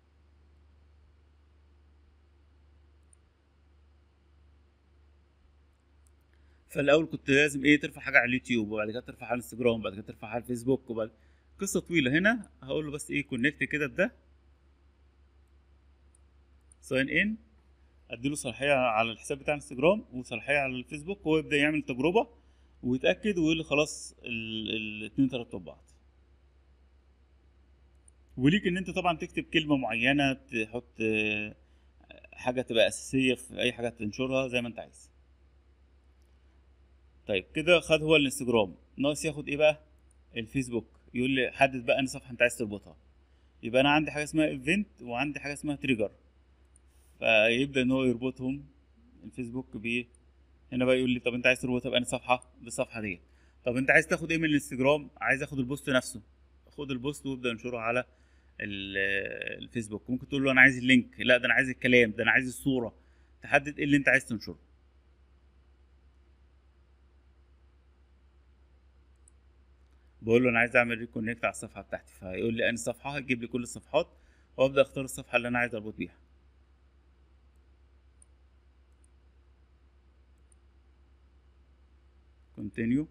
فالاول كنت لازم ايه ترفع حاجه على اليوتيوب وبعد كده ترفع على الانستجرام وبعد كده ترفع على الفيسبوك وبعد قصه طويله هنا هقول له بس ايه كونكت كده بده ساين ان اديله صلاحيه على الحساب بتاع الانستجرام وصلاحيه على الفيسبوك وهو يبدا يعمل تجربه ويتاكد ويقول لي خلاص ال- الاتنين ترتبوا ببعض وليك ان انت طبعا تكتب كلمه معينه تحط آه، حاجه تبقى اساسيه في اي حاجه تنشرها زي ما انت عايز طيب كده خد هو الانستجرام ناقص ياخد ايه بقى الفيسبوك يقول لي حدد بقى انهي صفحه انت عايز تربطها يبقى انا عندي حاجه اسمها ايفنت وعندي حاجه اسمها تريجر فيبدا ان هو يربطهم الفيسبوك بايه هنا بقى يقول لي طب انت عايز تربطها بأنهي صفحه بالصفحه ديت طب انت عايز تاخد ايه من الانستجرام عايز اخد البوست نفسه خد البوست وابدا انشره على ال- الفيسبوك ممكن تقول له انا عايز اللينك لا ده انا عايز الكلام ده انا عايز الصوره تحدد ايه اللي انت عايز تنشره بقول له انا عايز اعمل ريكونكت على الصفحه بتاعتي فيقول لي انهي صفحه يجيب لي كل الصفحات وابدا اختار الصفحه اللي انا عايز اربط بيها كونتينيو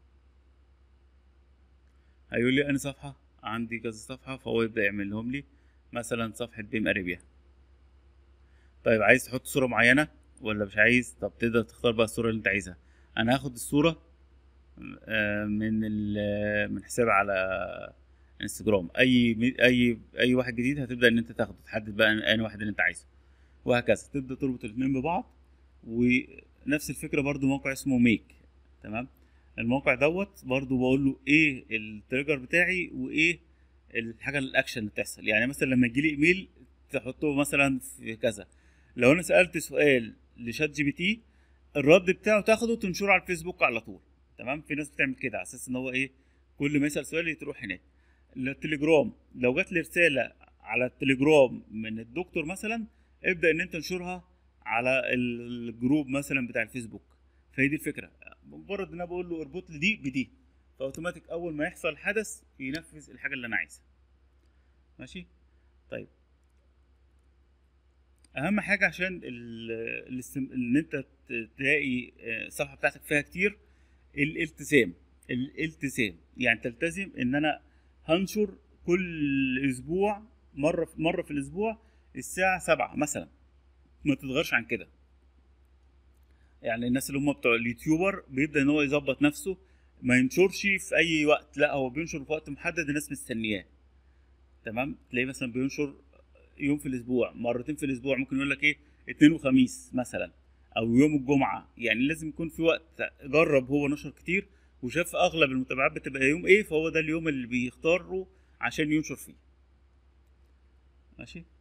هيقول لي انهي صفحه عندي كذا صفحه فهو يبدا يعملهم لي مثلا صفحه بيم اريبيا طيب عايز تحط صوره معينه ولا مش عايز طب تقدر تختار بقى الصوره اللي انت عايزها انا هاخد الصوره آه، من ال- من حساب على انستجرام اي اي اي واحد جديد هتبدا ان انت تاخده تحدد بقى انهي واحد اللي انت عايزه وهكذا تبدا تربط الاثنين ببعض ونفس الفكره برضو موقع اسمه ميك تمام الموقع دوت برضو بقول له ايه التريجر بتاعي وايه الحاجه الاكشن اللي بتحصل يعني مثلا لما يجي لي ايميل تحطه مثلا في كذا لو انا سالت سؤال لشات جي بي تي الرد بتاعه تاخده تنشره على الفيسبوك على طول تمام في ناس بتعمل كده على اساس ان هو ايه كل ما يسال سؤال تروح هناك التليجرام لو جات لي رساله على التليجرام من الدكتور مثلا ابدا ان انت تنشرها على الجروب مثلا بتاع الفيسبوك فهي دي الفكره مجرد ان انا بقول له اربط لي دي بدي فاوتوماتيك اول ما يحصل حدث ينفذ الحاجه اللي انا عايزها ماشي طيب اهم حاجه عشان ال- الاستم... ان انت ت- تلاقي آه، الصفحه بتاعتك فيها كتير الالتزام الالتزام يعني تلتزم ان انا هنشر كل اسبوع مره مره في الاسبوع الساعه سبعة مثلا ما تتغيرش عن كده يعني الناس اللي هم بتوع اليوتيوبر بيبدا ان هو يظبط نفسه ما ينشرش في اي وقت لا هو بينشر في وقت محدد الناس مستنياه تمام تلاقيه مثلا بينشر يوم في الاسبوع مرتين في الاسبوع ممكن يقول لك ايه اثنين وخميس مثلا او يوم الجمعه يعني لازم يكون في وقت جرب هو نشر كتير وشاف اغلب المتابعات بتبقى يوم ايه فهو ده اليوم اللي بيختاره عشان ينشر فيه ماشي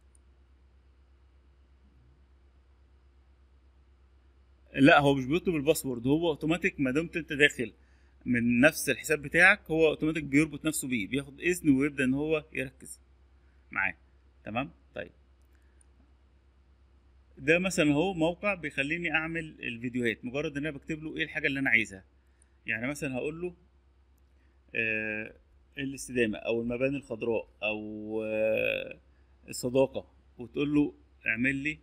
لا هو مش بيطلب الباسورد هو اوتوماتيك ما دمت انت داخل من نفس الحساب بتاعك هو اوتوماتيك بيربط نفسه بيه بياخد اذن ويبدا ان هو يركز معاه تمام طيب ده مثلا اهو موقع بيخليني اعمل الفيديوهات مجرد ان انا بكتب له ايه الحاجه اللي انا عايزها يعني مثلا هقول له آه الاستدامه او المباني الخضراء او آه الصداقه وتقول له اعمل لي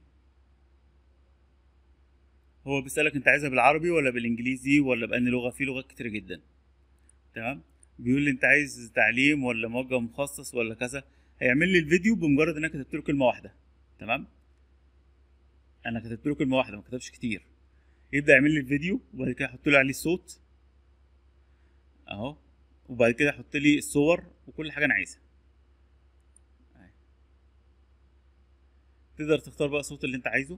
هو بيسألك انت عايزها بالعربي ولا بالانجليزي ولا بأني لغة في لغات كتير جدا تمام بيقول لي انت عايز تعليم ولا موجه مخصص ولا كذا هيعمل لي الفيديو بمجرد ان انا كتبت له كلمة واحدة تمام انا كتبت له كلمة واحدة ما كتبش كتير يبدأ يعمل لي الفيديو وبعد كده يحط لي عليه الصوت اهو وبعد كده يحط لي الصور وكل حاجة انا عايزها أهي. تقدر تختار بقى الصوت اللي انت عايزه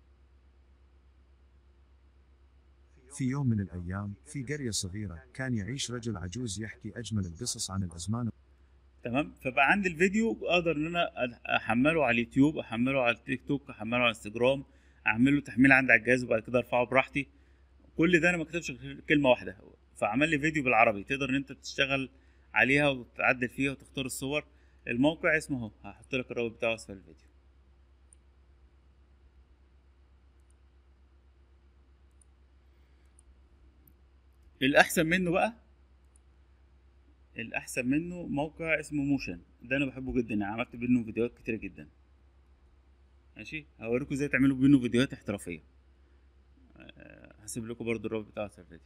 في يوم من الأيام في قرية صغيرة كان يعيش رجل عجوز يحكي أجمل القصص عن الأزمان تمام فبقى عندي الفيديو اقدر ان انا أد- احمله على اليوتيوب احمله على التيك توك احمله على الانستجرام اعمل له تحميل عندي على الجهاز وبعد كده ارفعه براحتي كل ده انا ما كتبش غير كلمه واحده فعمل لي فيديو بالعربي تقدر ان انت تشتغل عليها وتعدل فيها وتختار الصور الموقع اسمه اهو هحط لك الرابط بتاعه اسفل الفيديو الاحسن منه بقى الاحسن منه موقع اسمه موشن ده انا بحبه جدا يعني عملت منه فيديوهات كتير جدا ماشي هوريكم ازاي تعملوا منه فيديوهات احترافيه أه، هسيب لكم برضو الرابط بتاعه في الفيديو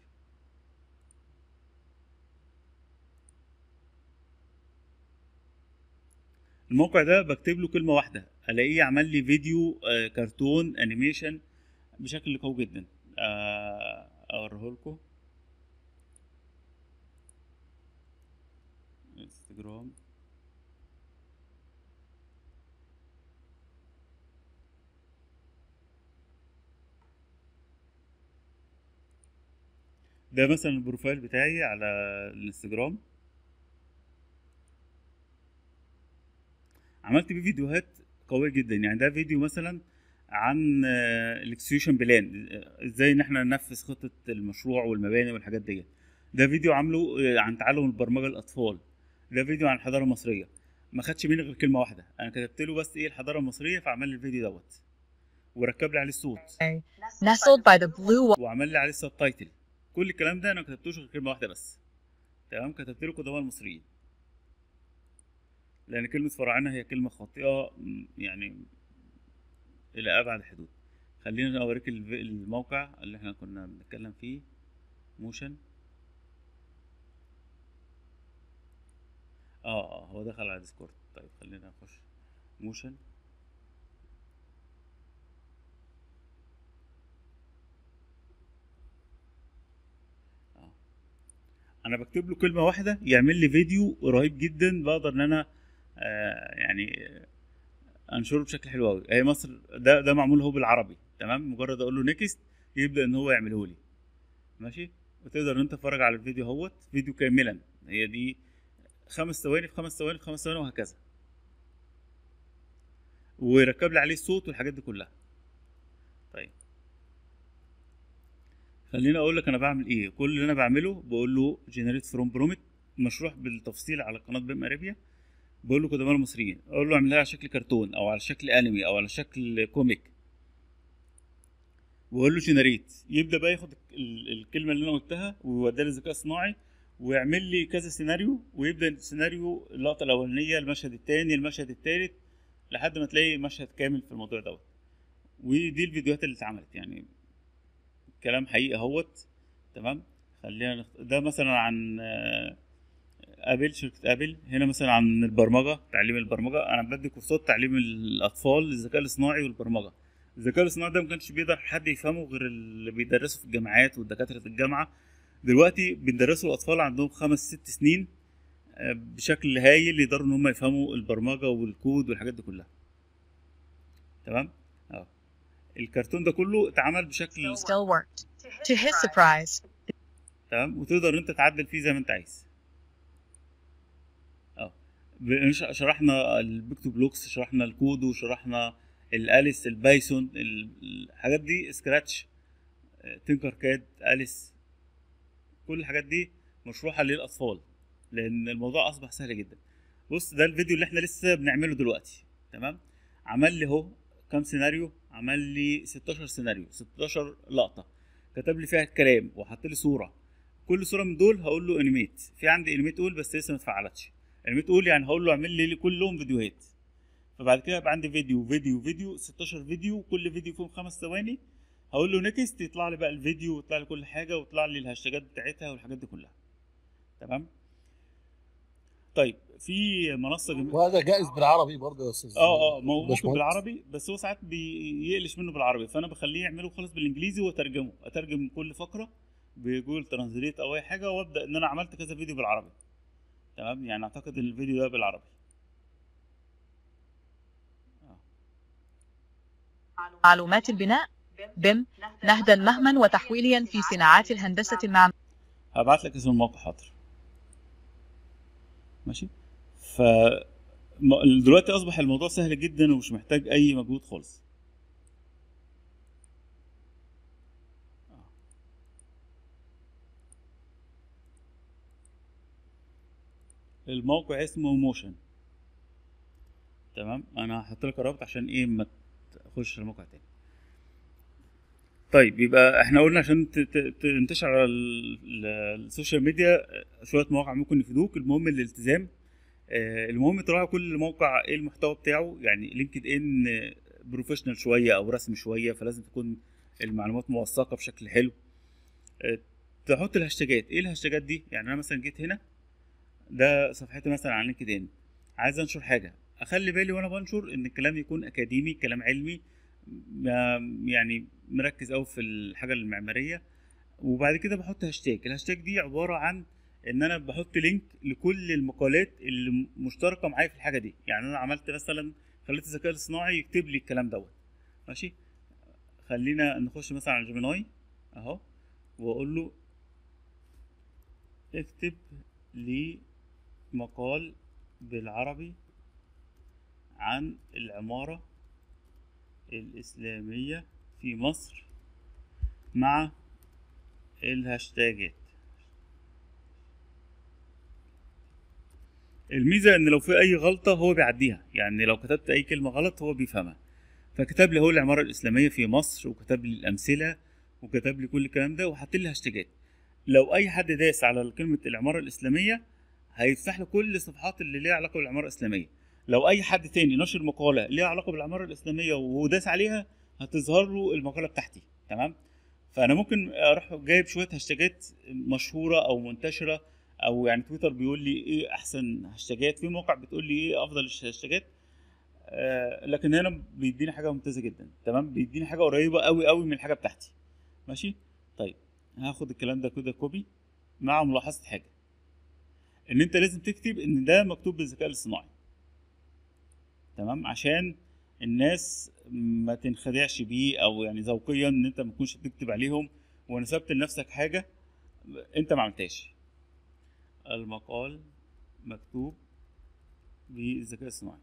الموقع ده بكتب له كلمه واحده الاقيه عمل لي فيديو آه، كرتون انيميشن بشكل قوي جدا آه، اوريه لكم انستجرام ده مثلا البروفايل بتاعي على الانستجرام عملت بيه فيديوهات قوية جدا يعني ده فيديو مثلا عن الاكسكيوشن بلان ازاي ان احنا ننفذ خطة المشروع والمباني والحاجات ديت ده فيديو عامله آه، عن تعلم البرمجة للأطفال ده فيديو عن الحضارة المصرية ما خدش مني غير كلمة واحدة أنا كتبت له بس إيه الحضارة المصرية فعمل لي الفيديو دوت وركب لي عليه الصوت nestled by the blue وعمل لي عليه السب تايتل كل الكلام ده انا ما كتبتوش غير كلمه واحده بس تمام كتبت له قدماء المصريين لان كلمه فراعنه هي كلمه خاطئه م، يعني الى ابعد الحدود خلينا اوريك الف- الموقع اللي احنا كنا بنتكلم فيه موشن اه اه هو دخل على ديسكورد طيب خلينا نخش موشن انا بكتب له كلمه واحده يعمل لي فيديو رهيب جدا بقدر ان انا آه يعني آه، انشره بشكل حلو قوي هي مصر ده ده معمول هو بالعربي تمام مجرد اقول له نيكست يبدا ان هو يعمله لي ماشي وتقدر ان انت تتفرج على الفيديو اهوت فيديو كاملا هي دي خمس ثواني في خمس ثواني في خمس ثواني وهكذا ويركب لي عليه الصوت والحاجات دي كلها طيب خليني اقول لك انا بعمل ايه كل اللي انا بعمله بقول له جنريت فروم برومت مشروح بالتفصيل على قناه بيم اريبيا بقول له قدماء المصريين اقول له اعملها على شكل كرتون او على شكل انمي او على شكل كوميك واقول له جنريت يبدا بقى ياخد ال- الكلمه اللي انا قلتها ويوديها للذكاء الصناعي ويعمل لي كذا سيناريو ويبدا السيناريو اللقطه الاولانيه المشهد الثاني المشهد الثالث لحد ما تلاقي مشهد كامل في الموضوع دوت ودي الفيديوهات اللي اتعملت يعني كلام حقيقي اهوت تمام خلينا نخ... ده مثلا عن آه، ابل شركه ابل هنا مثلا عن البرمجه تعليم البرمجه انا بدي كورسات تعليم الاطفال الذكاء الاصطناعي والبرمجه الذكاء الاصطناعي ده ما كانش بيقدر حد يفهمه غير اللي بيدرسه في الجامعات والدكاتره الجامعه دلوقتي بندرسه الاطفال عندهم خمس ست سنين آه، بشكل هايل يقدروا ان هم يفهموا البرمجه والكود والحاجات دي كلها تمام اه الكرتون ده كله اتعمل بشكل still worked. To his surprise, تمام وتقدر انت تعدل فيه زي ما انت عايز اه ب- ش- شرحنا البيكتو بلوكس شرحنا الكودو شرحنا الاليس البايثون ال- الحاجات دي سكراتش تنكر كاد اليس كل الحاجات دي مشروحه للاطفال لان الموضوع اصبح سهل جدا بص ده الفيديو اللي احنا لسه بنعمله دلوقتي تمام عمل لي اهو كام سيناريو عمل لي 16 سيناريو 16 لقطه كتب لي فيها الكلام وحط لي صوره كل صوره من دول هقول له انيميت في عندي انيميت اول بس لسه ما اتفعلتش انيميت اول يعني هقول له اعمل لي كلهم فيديوهات فبعد كده يبقى عندي فيديو فيديو فيديو 16 فيديو كل فيديو فيهم خمس ثواني هقول له نيكست يطلع لي بقى الفيديو ويطلع لي كل حاجه ويطلع لي الهاشتاجات بتاعتها والحاجات دي كلها تمام طيب في منصه جميله وهذا جائز بالعربي برضه يا استاذ اه اه ما هو ممكن باشمهندس. بالعربي بس هو ساعات بيقلش منه بالعربي فانا بخليه يعمله خالص بالانجليزي واترجمه اترجم كل فقره بجوجل ترانزليت او اي حاجه وابدا ان انا عملت كذا فيديو بالعربي تمام يعني اعتقد ان الفيديو ده بالعربي معلومات البناء بم نهدا مهما وتحويليا في صناعات الهندسة المعمارية هبعت لك اسم الموقع حاضر ماشي ف م- دلوقتي اصبح الموضوع سهل جدا ومش محتاج اي مجهود خالص الموقع اسمه موشن تمام انا هحط لك الرابط عشان ايه ما تخش الموقع تاني طيب يبقى احنا قلنا عشان ت- ت- تنتشر على ال- ال- السوشيال ميديا شويه مواقع ممكن يفيدوك المهم الالتزام آه، المهم تراعي كل موقع ايه المحتوى بتاعه يعني لينكد ان آه، بروفيشنال شويه او رسمي شويه فلازم تكون المعلومات موثقه بشكل حلو آه، تحط الهاشتاجات ايه الهاشتاجات دي يعني انا مثلا جيت هنا ده صفحتي مثلا على لينكد ان عايز انشر حاجه اخلي بالي وانا بنشر ان الكلام يكون اكاديمي كلام علمي ما- يعني مركز قوي في الحاجه المعماريه وبعد كده بحط هاشتاج الهاشتاج دي عباره عن ان انا بحط لينك لكل المقالات اللي م- مشتركه معايا في الحاجه دي يعني انا عملت مثلا خليت الذكاء الاصطناعي يكتب لي الكلام دوت ماشي خلينا نخش مثلا على جيميناي اهو واقول له اكتب لي مقال بالعربي عن العمارة الإسلامية في مصر مع الهاشتاجات الميزة ان لو في اي غلطة هو بيعديها يعني لو كتبت اي كلمة غلط هو بيفهمها فكتب لي هو العمارة الإسلامية في مصر وكتب لي الأمثلة وكتب لي كل الكلام ده وحط لي هاشتاجات لو أي حد داس على كلمة العمارة الإسلامية هيفتح له كل الصفحات اللي ليها علاقة بالعمارة الإسلامية لو أي حد تاني نشر مقالة ليها علاقة بالعمارة الإسلامية وداس عليها هتظهر له المقالة بتاعتي تمام فأنا ممكن أروح جايب شوية هاشتاجات مشهورة أو منتشرة أو يعني تويتر بيقول لي إيه أحسن هاشتاجات في موقع بتقول لي إيه أفضل الهاشتاجات آه، لكن هنا بيديني حاجه ممتازه جدا تمام بيديني حاجه قريبه قوي قوي من الحاجه بتاعتي ماشي طيب هاخد الكلام ده كده كوبي مع ملاحظه حاجه ان انت لازم تكتب ان ده مكتوب بالذكاء الاصطناعي تمام عشان الناس ما تنخدعش بيه او يعني ذوقيا ان انت ما تكونش بتكتب عليهم ونسبت لنفسك حاجه انت ما عملتهاش المقال مكتوب بالذكاء الصناعي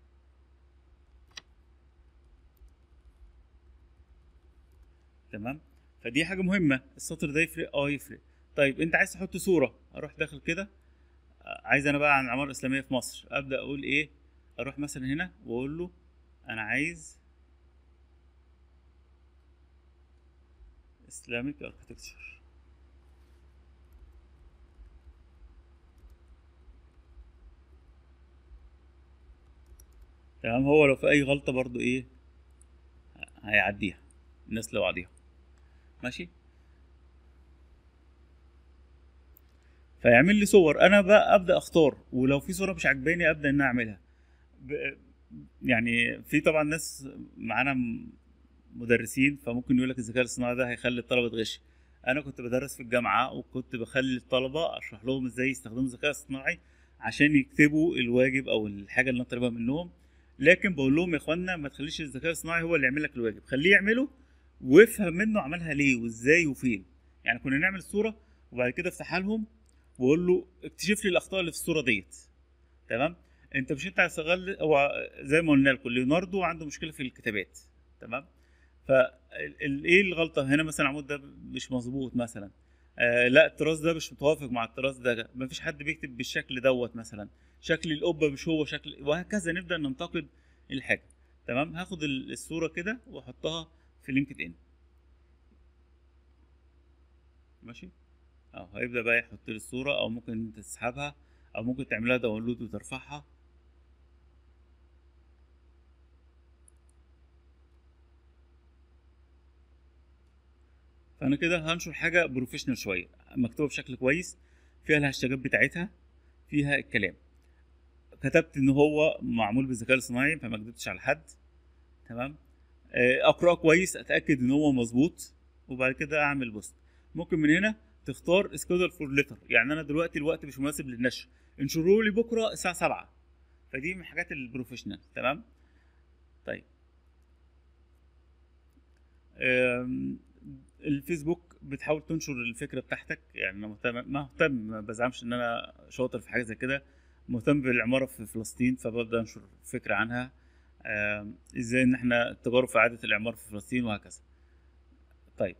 تمام فدي حاجه مهمه السطر ده يفرق اه يفرق طيب انت عايز تحط صوره اروح داخل كده آه، عايز انا بقى عن العماره الاسلاميه في مصر ابدا اقول ايه اروح مثلا هنا واقول له انا عايز اسلامك اركتكتشر تمام هو لو في اي غلطه برضو ايه هيعديها الناس لو عاديها ماشي فيعمل لي صور انا بقى ابدا اختار ولو في صوره مش عجباني ابدا ان انا اعملها ب... يعني في طبعا ناس معانا م- مدرسين فممكن يقول لك الذكاء الاصطناعي ده هيخلي الطلبه تغش انا كنت بدرس في الجامعه وكنت بخلي الطلبه اشرح لهم ازاي يستخدموا الذكاء الاصطناعي عشان يكتبوا الواجب او الحاجه اللي انا طالبها منهم لكن بقول لهم يا اخوانا ما تخليش الذكاء الاصطناعي هو اللي يعمل لك الواجب خليه يعمله وافهم منه عملها ليه وازاي وفين يعني كنا نعمل الصوره وبعد كده افتحها لهم واقول له اكتشف لي الاخطاء اللي في الصوره ديت تمام انت مش انت هتشتغل هو زي ما قلنا لكم ليوناردو عنده مشكله في الكتابات تمام فايه الغلطه هنا مثلا العمود ده مش مظبوط مثلا آه لا الطراز ده مش متوافق مع الطراز ده مفيش حد بيكتب بالشكل دوت مثلا شكل القبه مش هو شكل وهكذا نبدا ننتقد الحاجه تمام هاخد ال- الصوره كده واحطها في لينكد ان ماشي اه هيبدا بقى يحط لي الصوره او ممكن انت تسحبها او ممكن تعملها داونلود وترفعها فانا كده هنشر حاجه بروفيشنال شويه مكتوبه بشكل كويس فيها الهاشتاجات بتاعتها فيها الكلام كتبت ان هو معمول بالذكاء الاصطناعي فما كدبتش على حد تمام آه، اقراه كويس اتاكد ان هو مظبوط وبعد كده اعمل بوست ممكن من هنا تختار سكيدول فور ليتر يعني انا دلوقتي الوقت مش مناسب للنشر انشروا لي بكره الساعه 7 فدي من الحاجات البروفيشنال تمام طيب آم، الفيسبوك بتحاول تنشر الفكره بتاعتك يعني انا مهتم مهتم ما بزعمش ان انا شاطر في حاجه زي كده مهتم بالعماره في فلسطين فببدا انشر فكره عنها آم، ازاي ان احنا التجارب في اعاده الاعمار في فلسطين وهكذا طيب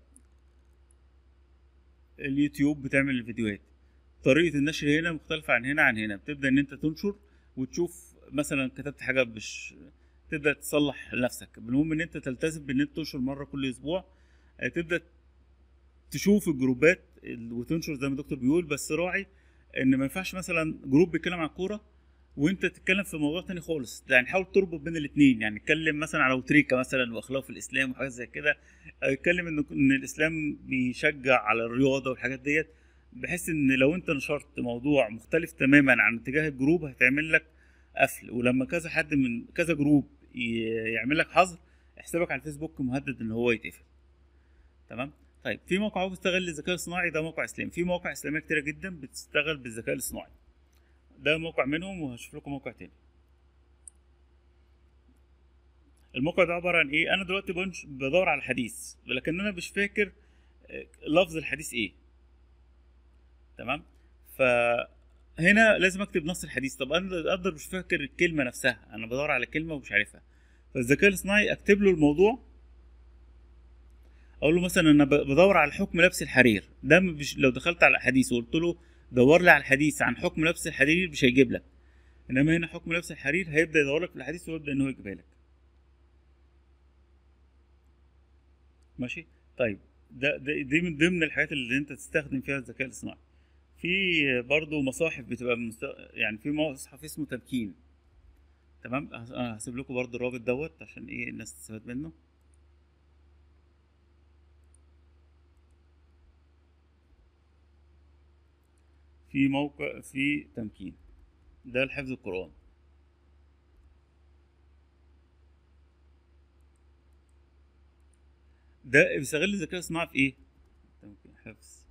اليوتيوب بتعمل الفيديوهات طريقه النشر هنا مختلفه عن هنا عن هنا بتبدا ان انت تنشر وتشوف مثلا كتبت حاجه مش تبدا تصلح لنفسك المهم ان انت تلتزم بان انت تنشر مره كل اسبوع آه، تبدا تشوف الجروبات ال- وتنشر زي ما الدكتور بيقول بس راعي ان ما ينفعش مثلا جروب بيتكلم عن الكوره وانت تتكلم في موضوع تاني خالص يعني حاول تربط بين الاثنين يعني اتكلم مثلا على وتريكا مثلا واخلاق في الاسلام وحاجات زي كده أو اتكلم ان ان الاسلام بيشجع على الرياضه والحاجات ديت بحيث ان لو انت نشرت موضوع مختلف تماما عن اتجاه الجروب هتعمل لك قفل ولما كذا حد من كذا جروب ي- يعمل لك حظر حسابك على الفيسبوك مهدد ان هو يتقفل تمام طيب في موقع هو بيستغل الذكاء الصناعي ده موقع اسلامي في مواقع اسلاميه كتيره جدا بتشتغل بالذكاء الصناعي ده موقع منهم وهشوف لكم موقع تاني الموقع ده عباره عن ايه انا دلوقتي بنش بدور على حديث لكن انا مش فاكر آه، لفظ الحديث ايه تمام فهنا لازم اكتب نص الحديث طب انا اقدر مش فاكر الكلمه نفسها انا بدور على كلمه ومش عارفها فالذكاء الاصطناعي اكتب له الموضوع اقول له مثلا انا ب- بدور على حكم لبس الحرير ده مش لو دخلت على الاحاديث وقلت له دور لي على الحديث عن حكم لبس الحرير مش هيجيب لك انما هنا حكم لبس الحرير هيبدا يدور لك في الحديث ويبدا ان هو يجيبها لك ماشي طيب ده, ده دي من ضمن الحاجات اللي انت تستخدم فيها الذكاء الاصطناعي في برضه مصاحف بتبقى مست... يعني في مصحف اسمه تمكين تمام هس- انا هسيب لكم برضه الرابط دوت عشان ايه الناس تستفاد منه في موقع في تمكين ده لحفظ القرآن ده بيستغل الذكاء الصناعي في ايه؟ تمكين حفظ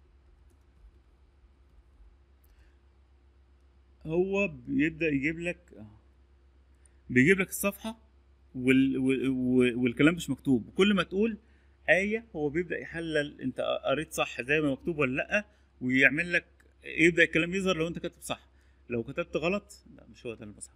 هو بيبدأ يجيب لك بيجيب لك الصفحة وال... وال... وال- والكلام مش مكتوب كل ما تقول آية هو بيبدأ يحلل انت قريت صح زي ما مكتوب ولا لأ ويعمل لك يبدأ الكلام يظهر لو انت كاتب صح لو كتبت غلط لا مش هو ده المصحف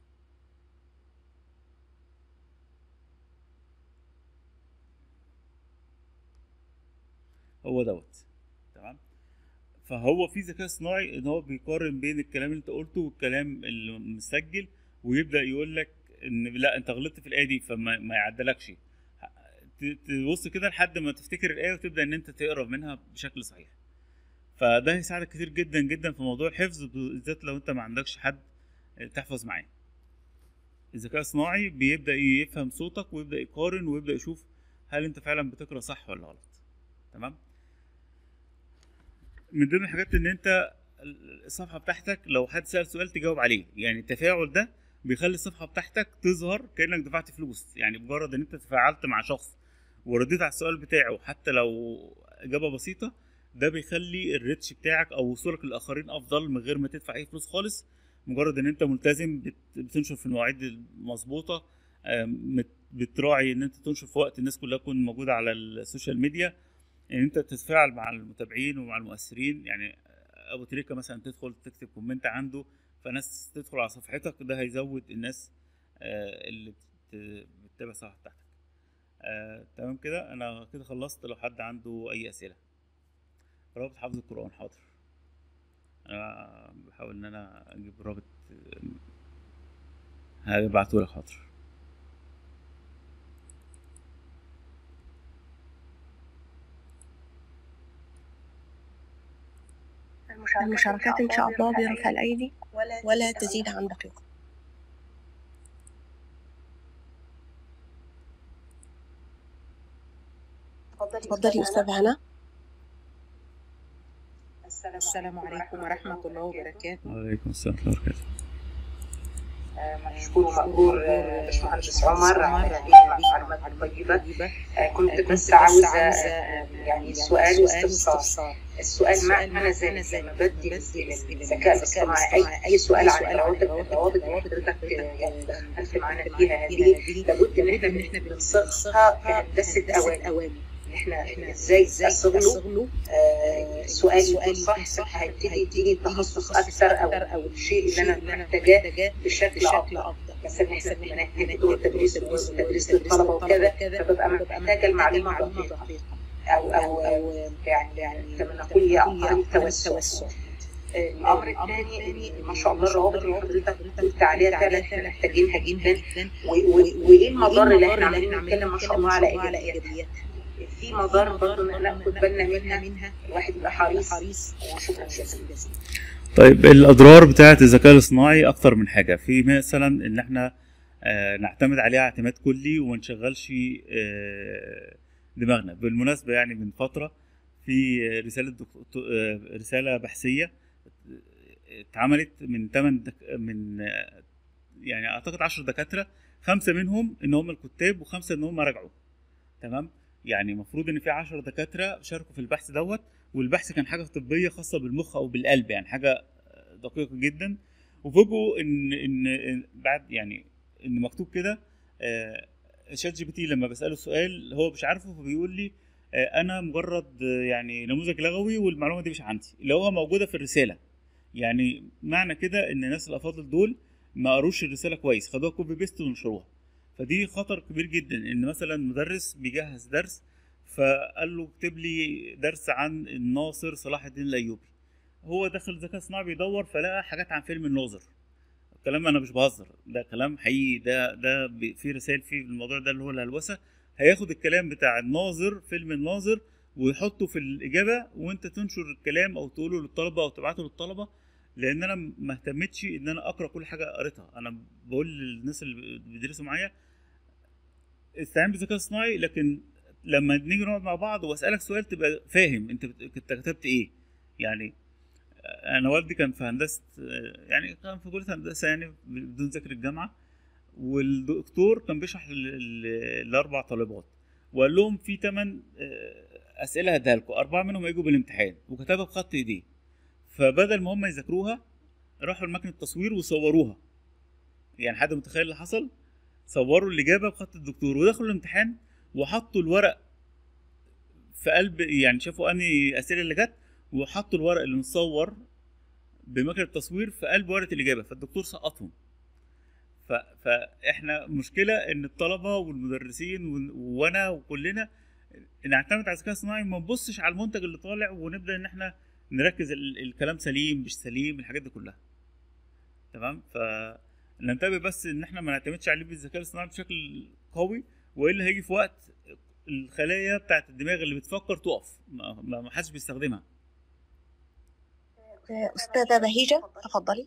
هو دوت تمام فهو في ذكاء صناعي ان هو بيقارن بين الكلام اللي انت قلته والكلام اللي مسجل ويبدا يقول لك ان لا انت غلطت في الايه دي فما ما يعدلكش ت- تبص كده لحد ما تفتكر الايه وتبدا ان انت تقرا منها بشكل صحيح فده هيساعدك كتير جدا جدا في موضوع الحفظ بالذات لو انت ما عندكش حد تحفظ معاه الذكاء الصناعي بيبدا يفهم صوتك ويبدا يقارن ويبدا يشوف هل انت فعلا بتقرا صح ولا غلط تمام من ضمن الحاجات ان انت الصفحه بتاعتك لو حد سال سؤال تجاوب عليه يعني التفاعل ده بيخلي الصفحه بتاعتك تظهر كانك دفعت فلوس يعني مجرد ان انت تفاعلت مع شخص ورديت على السؤال بتاعه حتى لو اجابه بسيطه ده بيخلي الريتش بتاعك او وصولك للاخرين افضل من غير ما تدفع اي فلوس خالص مجرد ان انت ملتزم بت- بتنشر في المواعيد المظبوطه آم، مت- بتراعي ان انت تنشر في وقت الناس كلها تكون موجوده على السوشيال ميديا ان انت تتفاعل مع المتابعين ومع المؤثرين يعني ابو تريكه مثلا تدخل تكتب كومنت عنده فناس تدخل على صفحتك ده هيزود الناس آه، اللي بت- بتتابع الصفحه بتاعتك آه، تمام كده انا كده خلصت لو حد عنده اي اسئله رابط حفظ القران حاضر انا بحاول ان انا اجيب رابط هبعته لك حاضر المشاركات إن شاء الله برفع الأيدي ولا تزيد عن دقيقة تفضلي أستاذ هنا السلام عليكم ورحمة الله وبركاته وعليكم السلام ورحمه الله وبركاته مشكور ومقبور آه، باشمهندس عمر على هذه المعلومات الطيبة آه، كنت بس عاوزة آه، يعني سؤال واستفسار السؤال معنى ذلك لما بدي الذكاء الاصطناعي أي أي سؤال عن الروابط الروابط اللي حضرتك آه، يعني دخلت معانا فيها هذه لابد إن إحنا بنصيغها كهندسة أوامر إن إحنا إزاي أصيغ له آه، سؤال يكون صح هيبتدي يديني تخصص اكثر او او الشيء اللي انا محتاجاه بشكل افضل مثلا احنا بنحتاج دور تدريس تدريس للطلبه وكذا فببقى محتاجه المعلومه دقيقه او او او يعني كما نقول هي عن طريق التوسع الامر الثاني ما شاء الله الروابط اللي حضرتك قلت عليها فعلا احنا محتاجينها جدا و- و- وايه المضار اللي احنا عمالين نتكلم ما شاء الله على ايجابيات في مضار برضه ناخد بالنا منها الواحد يبقى حريص وشكرا جزيلا طيب الاضرار بتاعه الذكاء الاصطناعي اكتر من حاجه في مثلا ان احنا آه، نعتمد عليه اعتماد كلي وما نشغلش آه، دماغنا بالمناسبه يعني من فتره في رساله دكتور آه، رساله بحثيه اتعملت من 8 دك... من آه، يعني اعتقد 10 دكاتره خمسه منهم ان هم الكتاب وخمسه ان هم راجعوا تمام يعني المفروض ان في 10 دكاتره شاركوا في البحث دوت والبحث كان حاجه طبيه خاصه بالمخ او بالقلب يعني حاجه دقيقه جدا وفوجئوا ان ان إن بعد يعني ان مكتوب كده آه، شات جي بي تي لما بساله سؤال هو مش عارفه فبيقول لي آه، انا مجرد آه، يعني نموذج لغوي والمعلومه دي مش عندي اللي هو موجوده في الرساله يعني معنى كده ان الناس الافاضل دول ما قروش الرساله كويس خدوها كوبي بيست ونشروها فدي خطر كبير جدا ان مثلا مدرس بيجهز درس فقال له اكتب لي درس عن الناصر صلاح الدين الايوبي هو دخل ذكاء صناعي بيدور فلقى حاجات عن فيلم الناظر الكلام انا مش بهزر ده كلام حقيقي ده ده ب- في رسائل في الموضوع ده اللي هو الهلوسه هياخد الكلام بتاع الناظر فيلم الناظر ويحطه في الاجابه وانت تنشر الكلام او تقوله للطلبه او تبعته للطلبه لان انا ما اهتمتش ان انا اقرا كل حاجه قريتها انا بقول للناس اللي بيدرسوا معايا استعين بالذكاء الصناعي لكن لما نيجي نقعد مع بعض واسالك سؤال تبقى فاهم انت بت- كنت كتبت ايه يعني انا والدي كان في هندسه يعني كان في كليه هندسه يعني بدون ذكر الجامعه والدكتور كان بيشرح لل- لل- لاربع طالبات وقال لهم في ثمان اسئله هديها لكم اربعه منهم هيجوا بالامتحان وكتبها بخط ايديه فبدل ما هم يذاكروها راحوا لمكنه التصوير وصوروها يعني حد متخيل اللي حصل صوروا الاجابه بخط الدكتور ودخلوا الامتحان وحطوا الورق في قلب يعني شافوا انهي الاسئله اللي جت وحطوا الورق اللي متصور بمكنه التصوير في قلب ورقه الاجابه فالدكتور سقطهم ف... فاحنا مشكله ان الطلبه والمدرسين ون- وانا وكلنا نعتمد على الذكاء الصناعي ما نبصش على المنتج اللي طالع ونبدا ان احنا نركز ال... الكلام سليم مش سليم الحاجات دي كلها تمام ف ننتبه بس ان احنا ما نعتمدش عليه بالذكاء الاصطناعي بشكل قوي والا هيجي في وقت الخلايا بتاعت الدماغ اللي بتفكر تقف ما, ما ما حدش بيستخدمها آه، أستاذة بهيجة تفضلي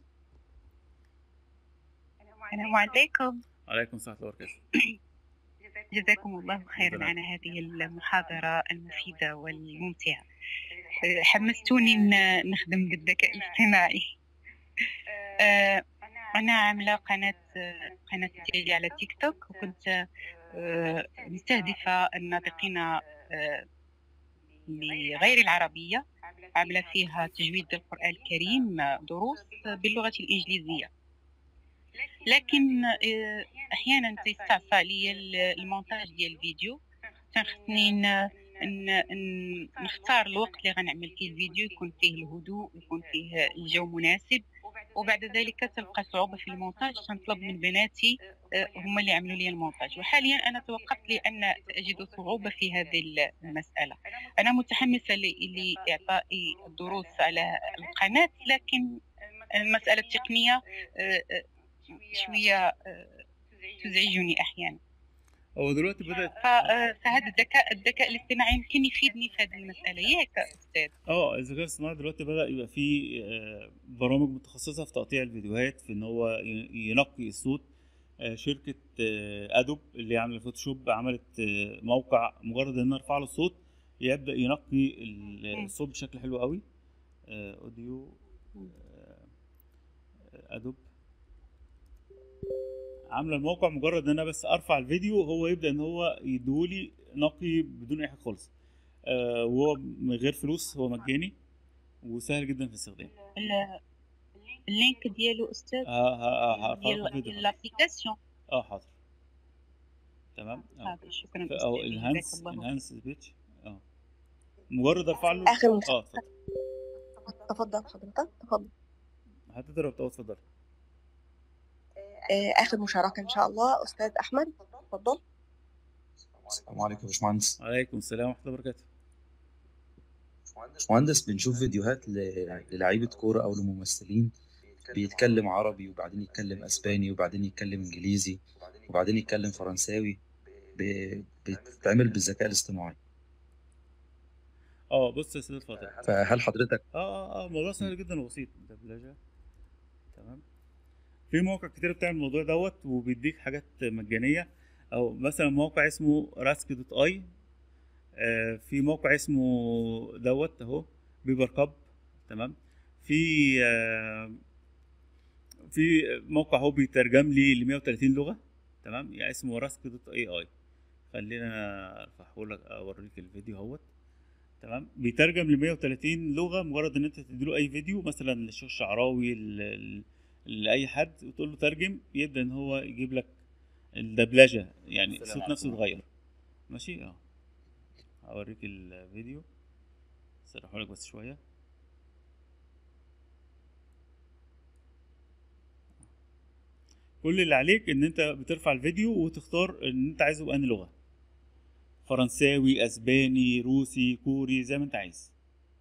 السلام عليكم عليكم السلام ورحمه الله وبركاته جزاكم الله خيرا على هذه المحاضرة المفيدة والممتعة حمستوني إن نخدم بالذكاء الاصطناعي آه، أنا عاملة قناة قناة ديالي على تيك توك وكنت آه، مستهدفة الناطقين آه، بغير العربية عاملة فيها تجويد القرآن الكريم آه، دروس باللغة الإنجليزية لكن آه، احيانا تيستعصى عليا ال- المونتاج ديال الفيديو تنخصني ن- ن- ن- نختار الوقت اللي غنعمل فيه الفيديو يكون فيه الهدوء يكون فيه الجو مناسب وبعد ذلك تلقى صعوبة في المونتاج تنطلب من بناتي آه، هم اللي يعملوا لي المونتاج وحاليا أنا توقفت لأن أجد صعوبة في هذه المسألة أنا متحمسة ل- لإعطاء الدروس على القناة لكن المسألة التقنية آه، آه، شوية آه، تزعجني أحيانا هو دلوقتي بدات ف- آه، فهذا الذكاء الذكاء الاصطناعي يمكن يفيدني في هذه المسألة ياك أستاذ اه الذكاء الاصطناعي دلوقتي بدا يبقى فيه آه، برامج متخصصه في تقطيع الفيديوهات في ان هو ي- ينقي الصوت آه، شركه آه، ادوب اللي عامله فوتوشوب عملت آه، موقع مجرد ان أنا ارفع له الصوت يبدا ينقي ال- الصوت بشكل حلو قوي آه، اوديو آه، ادوب عامله الموقع مجرد ان انا بس ارفع الفيديو هو يبدا ان هو يديهولي نقي بدون اي حاجه خالص آه، وهو من غير فلوس هو مجاني وسهل جدا في الاستخدام ال- اللينك ديالو أستاذ ه- ه- ه- هرفع لكم ديال فيديو ديال لابليكاسيون اه حاضر تمام اه هذا شكرا ف- او أستاذ جزاك انهانس الله خير. انهانس سبيتش اه مجرد ارفع له آخر مش- اه اتفضل تفضل حضرتك تفضل هتقدر اه اتفضل آه، آخر مشاركة إن شاء الله أستاذ أحمد تفضل السلام عليكم يا باشمهندس عليكم السلام ورحمه الله وبركاته باشمهندس بنشوف فيديوهات ل- للعيبة كورة أو لممثلين بيتكلم عربي وبعدين يتكلم أسباني وبعدين يتكلم إنجليزي وبعدين يتكلم فرنساوي ب- بتتعمل بالذكاء الاصطناعي اه بص يا سيدي الفاضل فهل حضرتك اه اه اه الموضوع سهل جدا وبسيط دبلجه تمام في مواقع كتير بتعمل الموضوع دوت وبيديك حاجات مجانيه او مثلا موقع اسمه راسك دوت اي آه في موقع اسمه دوت اهو بيبر كاب تمام في آه في موقع هو بيترجم لي ل 130 لغه تمام يعني اسمه راسك دوت اي اي خلينا افحهولك اوريك الفيديو اهوت تمام بيترجم ل 130 لغه مجرد ان انت تديله اي فيديو مثلا للشيخ الشعراوي ل- ل- لاي حد وتقول له ترجم يبدا ان هو يجيب لك الدبلجه يعني السلام الصوت عليكم. نفسه اتغير ماشي اه هوريك الفيديو سرحهولك بس شويه كل اللي عليك ان انت بترفع الفيديو وتختار ان انت عايزه بأنهي لغه فرنساوي اسباني روسي كوري زي ما انت عايز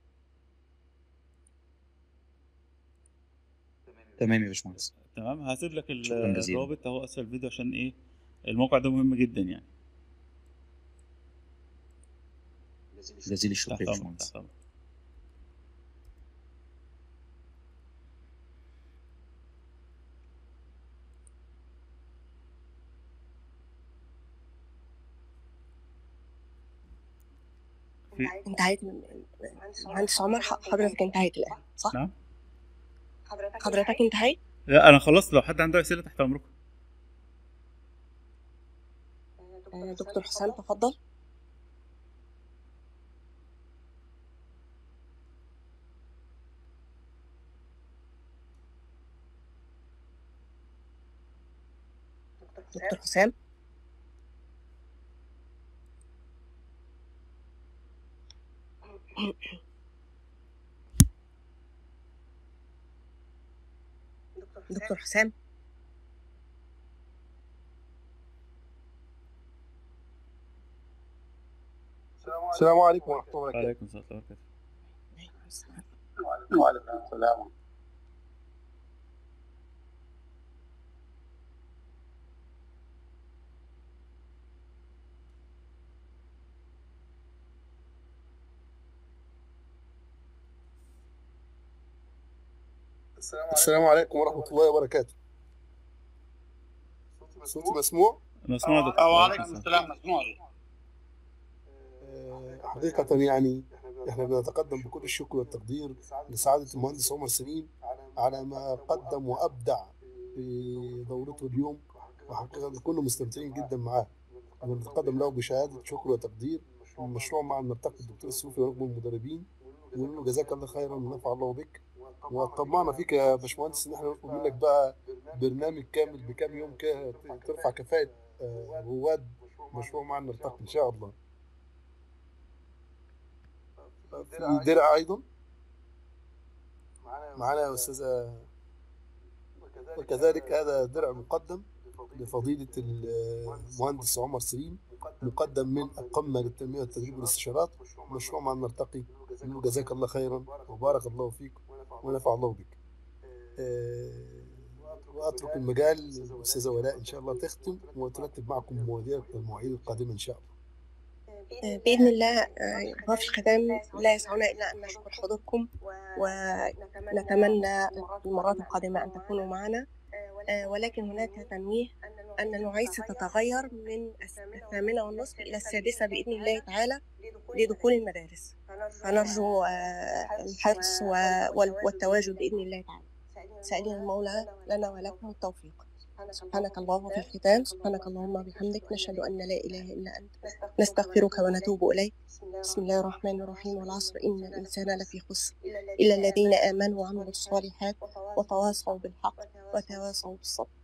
تمام يا باشمهندس تمام هسيب لك ال- شكراً جزيلاً. الرابط اهو اسفل الفيديو عشان ايه الموقع ده مهم جدا يعني جزيل الشكر تحت يا امرك باشمهندس تحت امرك في انتهيت من مهندس عمر حضرتك انتهيت الآن صح؟ نعم حضرتك انتهيت؟ لا انا خلصت لو حد عنده اسئله تحت امركم آه، دكتور حسام تفضل دكتور حسام دكتور حسام السلام عليكم ورحمه الله وبركاته وعليكم السلام ورحمه الله وبركاته وعليكم السلام السلام عليكم ورحمه الله وبركاته صوتي مسموع مسموع يا دكتور وعليكم السلام مسموع آه، حقيقة يعني احنا بنتقدم بكل الشكر والتقدير لسعادة المهندس عمر سليم على ما قدم وأبدع في دورته اليوم وحقيقة كنا مستمتعين جدا معاه ونتقدم له بشهادة شكر وتقدير من مشروع مع المرتقي الدكتور السوفي ونقم المدربين ونقول له جزاك الله خيرا ونفع الله بك وطمعنا فيك يا باشمهندس ان احنا نطلب منك بقى برنامج كامل بكام يوم كده ترفع كفاءة آه، رواد مشروع مع المرتقي ان شاء الله في درع ايضا معنا يا استاذه وكذلك هذا درع مقدم لفضيله المهندس عمر سليم مقدم من القمه للتنميه والتدريب والاستشارات مشروع مع المرتقي نقول جزاك الله خيرا وبارك الله فيك ونفع الله بك آه، واترك المجال للاستاذه ولاء ان شاء الله تختم وترتب معكم مواضيع المواعيد القادمه ان شاء الله آه، بإذن الله آه، وفي الختام لا يسعنا إلا أن نشكر حضوركم ونتمنى في المرات القادمة أن تكونوا معنا آه، ولكن هناك تنويه أن المواعيد ستتغير من الس- الثامنة والنصف إلى السادسة بإذن الله تعالى لدخول المدارس فنرجو آه، الحرص و- وال- والتواجد بإذن الله تعالى سائلين المولى لنا ولكم التوفيق سبحانك اللهم في الختام سبحانك اللهم وبحمدك نشهد أن لا إله إلا أنت نستغفرك ونتوب إليك بسم الله الرحمن الرحيم والعصر إن الإنسان لفي خسر إلا الذين آمنوا وعملوا الصالحات وتواصوا بالحق وتواصوا بالصبر